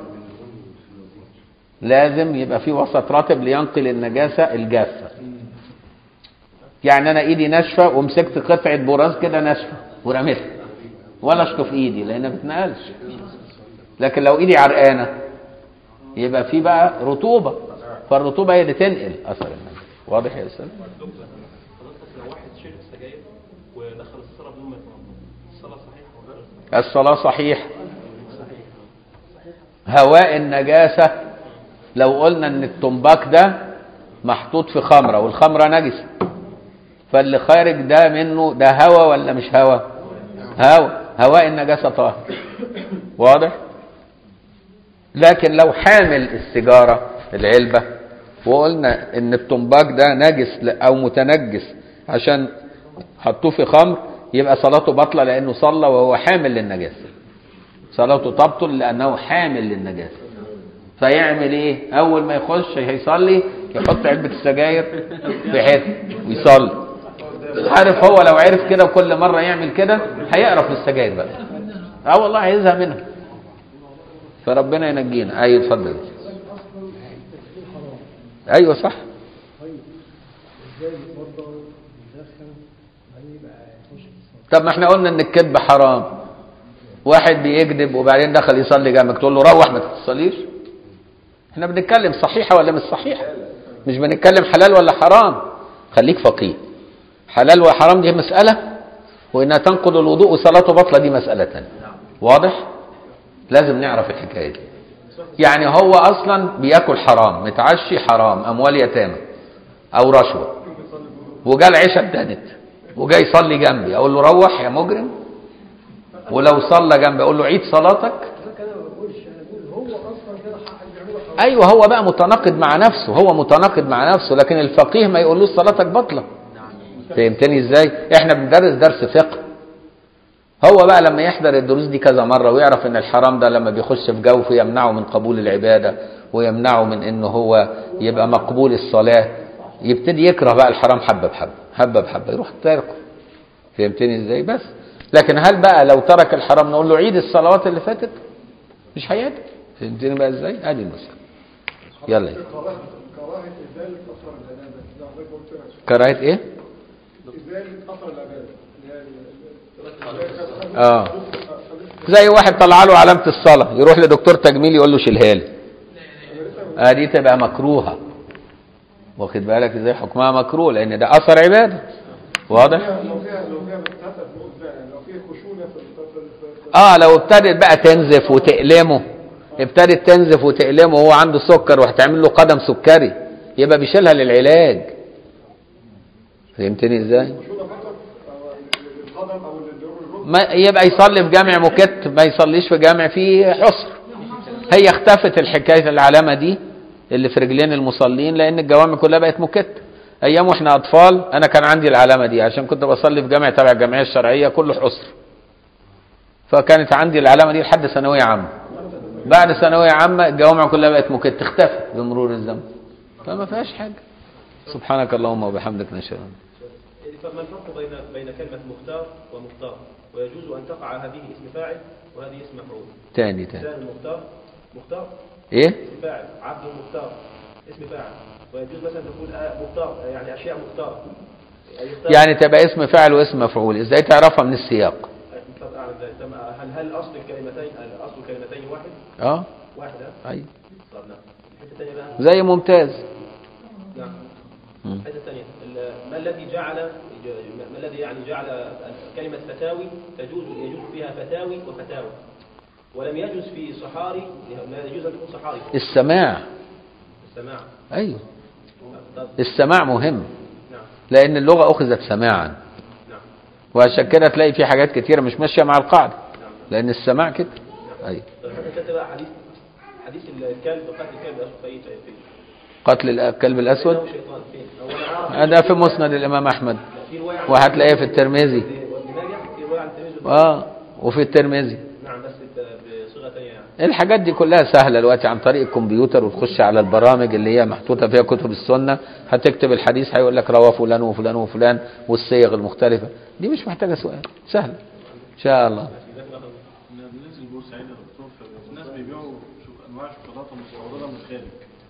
A: لازم يبقى في وسط رطب لينقل النجاسه الجافه يعني انا ايدي ناشفه ومسكت قطعه براز كده ناشفه ورميتها ولا اشطف ايدي لان ما بتنقلش لكن لو ايدي عرقانه يبقى في بقى رطوبه فالرطوبه هي اللي تنقل اثر النجاسه واضح يا استاذ
D: حضرتك لو واحد شرب سجاير ودخل الصلاة بدون ما يتوضا الصلاة صحيحة ولا غير صحيحة؟
A: الصلاة صحيح هواء النجاسة لو قلنا ان التنباك ده محطوط في خمرة والخمرة نجسة فاللي خارج ده منه ده هوا ولا مش هوا هوا هواء النجاسة طاهر واضح لكن لو حامل السيجارة العلبة وقلنا ان التنباك ده نجس ل- او متنجس عشان حطوه في خمر يبقى صلاته باطلة لانه صلى وهو حامل للنجاسة صلاته تبطل لانه حامل للنجاسة فيعمل ايه اول ما يخش هيصلي يحط علبة السجاير في حته ويصلي عارف هو لو عرف كده وكل مرة يعمل كده هيقرف من السجاير بقى اه والله هيزهق منها فربنا ينجينا ايوه اتفضل ايوه صح طب ما احنا قلنا ان الكذب حرام واحد بيكذب وبعدين دخل يصلي جنبك تقول له روح ما تصليش احنا بنتكلم صحيحه ولا مش صحيحه مش بنتكلم حلال ولا حرام خليك فقيه حلال وحرام دي مساله وانها تنقض الوضوء وصلاته باطله دي مساله ثانيه واضح لازم نعرف الحكايه دي يعني هو اصلا بياكل حرام متعشي حرام اموال يتامى او رشوه وجا العشاء اتدنت وجاي يصلي جنبي اقول له روح يا مجرم ولو صلى جنبي اقول له عيد صلاتك ايوه هو بقى متناقض مع نفسه هو متناقض مع نفسه لكن الفقيه ما يقولوش صلاتك باطله فهمتني ازاي احنا بندرس درس فقه هو بقى لما يحضر الدروس دي كذا مره ويعرف ان الحرام ده لما بيخش في جوفه يمنعه من قبول العباده ويمنعه من انه هو يبقى مقبول الصلاه يبتدي يكره بقى الحرام حبه بحبه حبه بحبه يروح تاركه فهمتني ازاي بس لكن هل بقى لو ترك الحرام نقول له عيد الصلوات اللي فاتت مش هيعيد فهمتني بقى ازاي ادي المسألة يلا
B: كراهة كراهة إزالة أثر العبادة ده حضرتك قلت
A: كراهة ايه
B: إزالة أثر العبادة اللي هي ال- ال-
A: اه زي واحد طلع له علامة الصلاة يروح لدكتور تجميل يقول له شيلها لي اه دي تبقى مكروهة واخد بالك ازاي حكمها مكروه لان ده اثر عبادة واضح
B: لو فيها لو فيها بتتحسب نقول فعلا لو فيها خشونة في في- في- في-
A: اه لو ابتدت بقى تنزف وتألمه ابتدت تنزف وتألمه وهو عنده سكر وهتعمل له قدم سكري يبقى بيشيلها للعلاج فهمتني ازاي
B: خشونة فقط أو للقدم أو للركبة
A: ما يبقى يصلي في جامع مكت ما يصليش في جامع فيه حصر هي اختفت الحكايه العلامه دي اللي في رجلين المصلين لان الجوامع كلها بقت مكت ايام واحنا اطفال انا كان عندي العلامه دي عشان كنت بصلي في جامع تبع الجمعيه الشرعيه كله حصر فكانت عندي العلامه دي لحد ثانويه عامه بعد ثانويه عامه الجوامع كلها بقت مكت اختفت بمرور الزمن فما فيهاش حاجه سبحانك اللهم وبحمدك نشهد أن
D: فما الفرق بين بين كلمة مختار ومختار ويجوز أن تقع هذه اسم فاعل وهذه اسم مفعول
A: تاني تاني
D: إنسان مختار مختار
A: ايه
D: اسم فاعل عبد مختار اسم فاعل ويجوز مثلا تقول آه مختار آه يعني أشياء مختار أي يختار-
A: يعني تبقى اسم فاعل واسم مفعول ازاي تعرفها من السياق
D: طب أعرف ذلك طب هل هل أصل الكلمتين أصل الكلمتين واحد
A: اه
D: واحد ها؟
A: اي
D: طب نعم الحتة الثانية بقى
A: زي ممتاز
D: نعم
A: مم.
D: الحتة الثانية ال- ما الذي جعل ما الذي يعني جعل كلمة فتاوي تجوز يجوز فيها فتاوي وفتاوى ولم يجوز في صحاري لا يجوز أن تكون صحاري
A: السماع
D: السماع
A: ايوه
D: طب
A: السماع مهم
D: نعم
A: لان اللغه اخذت سماعا
D: نعم
A: وعشان كده تلاقي في حاجات كتيره مش ماشيه مع القاعده لان السماع كده ايوه
D: طب الحتة الثالثة بقى حديث حديث الكلب قتل الكلب الأسود في أي في
A: قتل الكلب الاسود
D: إنه شيطان فين أو أنا أعرف
A: ده في مسند الامام احمد
D: في رواية عن
A: وهتلاقيه في الترمذي
D: وابن ماجه في رواية عن الترمذي
A: اه وفي الترمذي
D: نعم بس بصيغة ثانية يعني
A: الحاجات دي كلها سهله دلوقتي عن طريق الكمبيوتر وتخش على البرامج اللي هي محطوطه فيها كتب السنه هتكتب الحديث هيقول لك رواه فلان وفلان وفلان والصيغ المختلفه دي مش محتاجه سؤال سهله ان شاء الله
G: كنا بننزل بورسعيد يا دكتور فالناس بيبيعوا شو- انواع شوكولاته مستورده من الخارج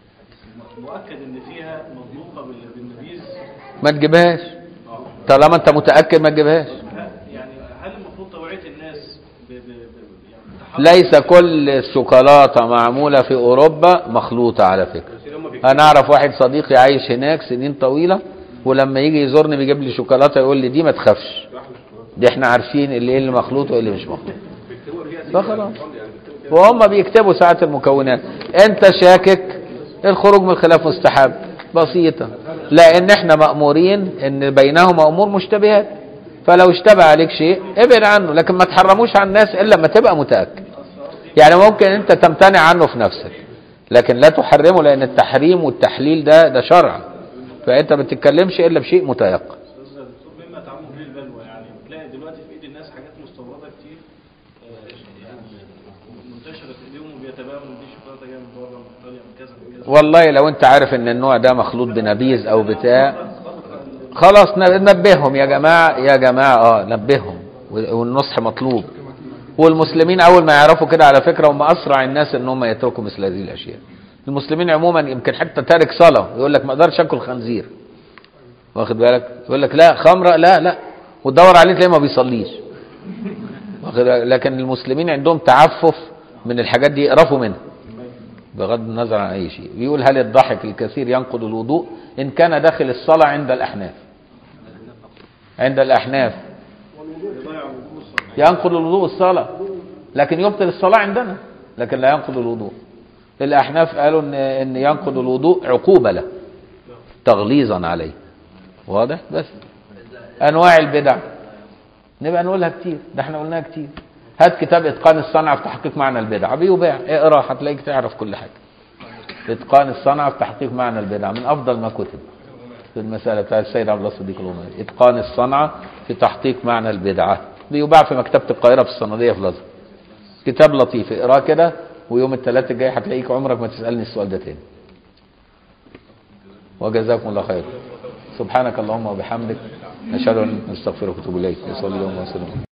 G: مؤكد ان فيها مطبوخه بال- بالنبيذ
A: ما تجيبهاش
G: اه
A: طالما انت متاكد ما تجيبهاش
G: ه- يعني هل المفروض توعيه الناس ب ب ب يعني بتحرك-
A: ليس كل الشوكولاته معموله في اوروبا مخلوطه على فكره انا اعرف واحد صديقي عايش هناك سنين طويله ولما يجي يزورني بيجيب لي شوكولاته يقول لي دي ما تخافش دي احنا عارفين اللي ايه اللي مخلوط وايه اللي مش مخلوط فخلاص وهم بيكتبوا ساعة المكونات انت شاكك الخروج من الخلاف مستحب بسيطة لان احنا مأمورين ان بينهما امور مشتبهات فلو اشتبه عليك شيء ابعد عنه لكن ما تحرموش على الناس الا لما تبقى متأكد يعني ممكن انت تمتنع عنه في نفسك لكن لا تحرمه لان التحريم والتحليل ده ده شرع فانت ما تتكلمش الا بشيء متيقن
G: استاذ دكتور مما تعمل به البلوى يعني بتلاقي دلوقتي في ايد الناس حاجات مستورده كتير آه، يعني منتشره في ايديهم وبيتباهوا ان دي شوكولاته جايه من بره من ايطاليا من كذا من كذا
A: والله لو انت عارف ان النوع ده مخلوط بنبيذ او بتاع خلاص ن- نبههم يا جماعة يا جماعة اه نبههم و- والنصح مطلوب والمسلمين اول ما يعرفوا كده على فكرة هم اسرع الناس ان هم يتركوا مثل هذه الاشياء المسلمين عموما يمكن حتى تارك صلاة يقول لك ما اقدرش اكل خنزير واخد بالك يقول لك لا خمرة لا لا وتدور عليه تلاقيه ما بيصليش واخد بالك؟ لكن المسلمين عندهم تعفف من الحاجات دي يقرفوا منها بغض النظر عن أي شيء بيقول هل الضحك الكثير ينقض الوضوء إن كان داخل الصلاة عند الأحناف عند الأحناف ينقض الوضوء الصلاة لكن يبطل الصلاة عندنا لكن لا ينقض الوضوء الأحناف قالوا إن, إن ينقض الوضوء عقوبة له تغليظا عليه واضح بس أنواع البدع نبقى نقولها كتير ده احنا قلناها كتير هات كتاب اتقان الصنعه في تحقيق معنى البدعه بيباع اقرا هتلاقيك تعرف كل حاجه اتقان الصنعه في تحقيق معنى البدعه من افضل ما كتب في المساله بتاع السيد عبد الله الصديق الاموي اتقان الصنعه في تحقيق معنى البدعه بيباع في مكتبه القاهره في الصناديه في الازهر كتاب لطيف اقراه كده ويوم الثلاث الجاي هتلاقيك عمرك ما تسالني السؤال ده تاني وجزاكم الله خير سبحانك اللهم وبحمدك نشهد ان نستغفرك ونتوب اليك صلى الله وسلم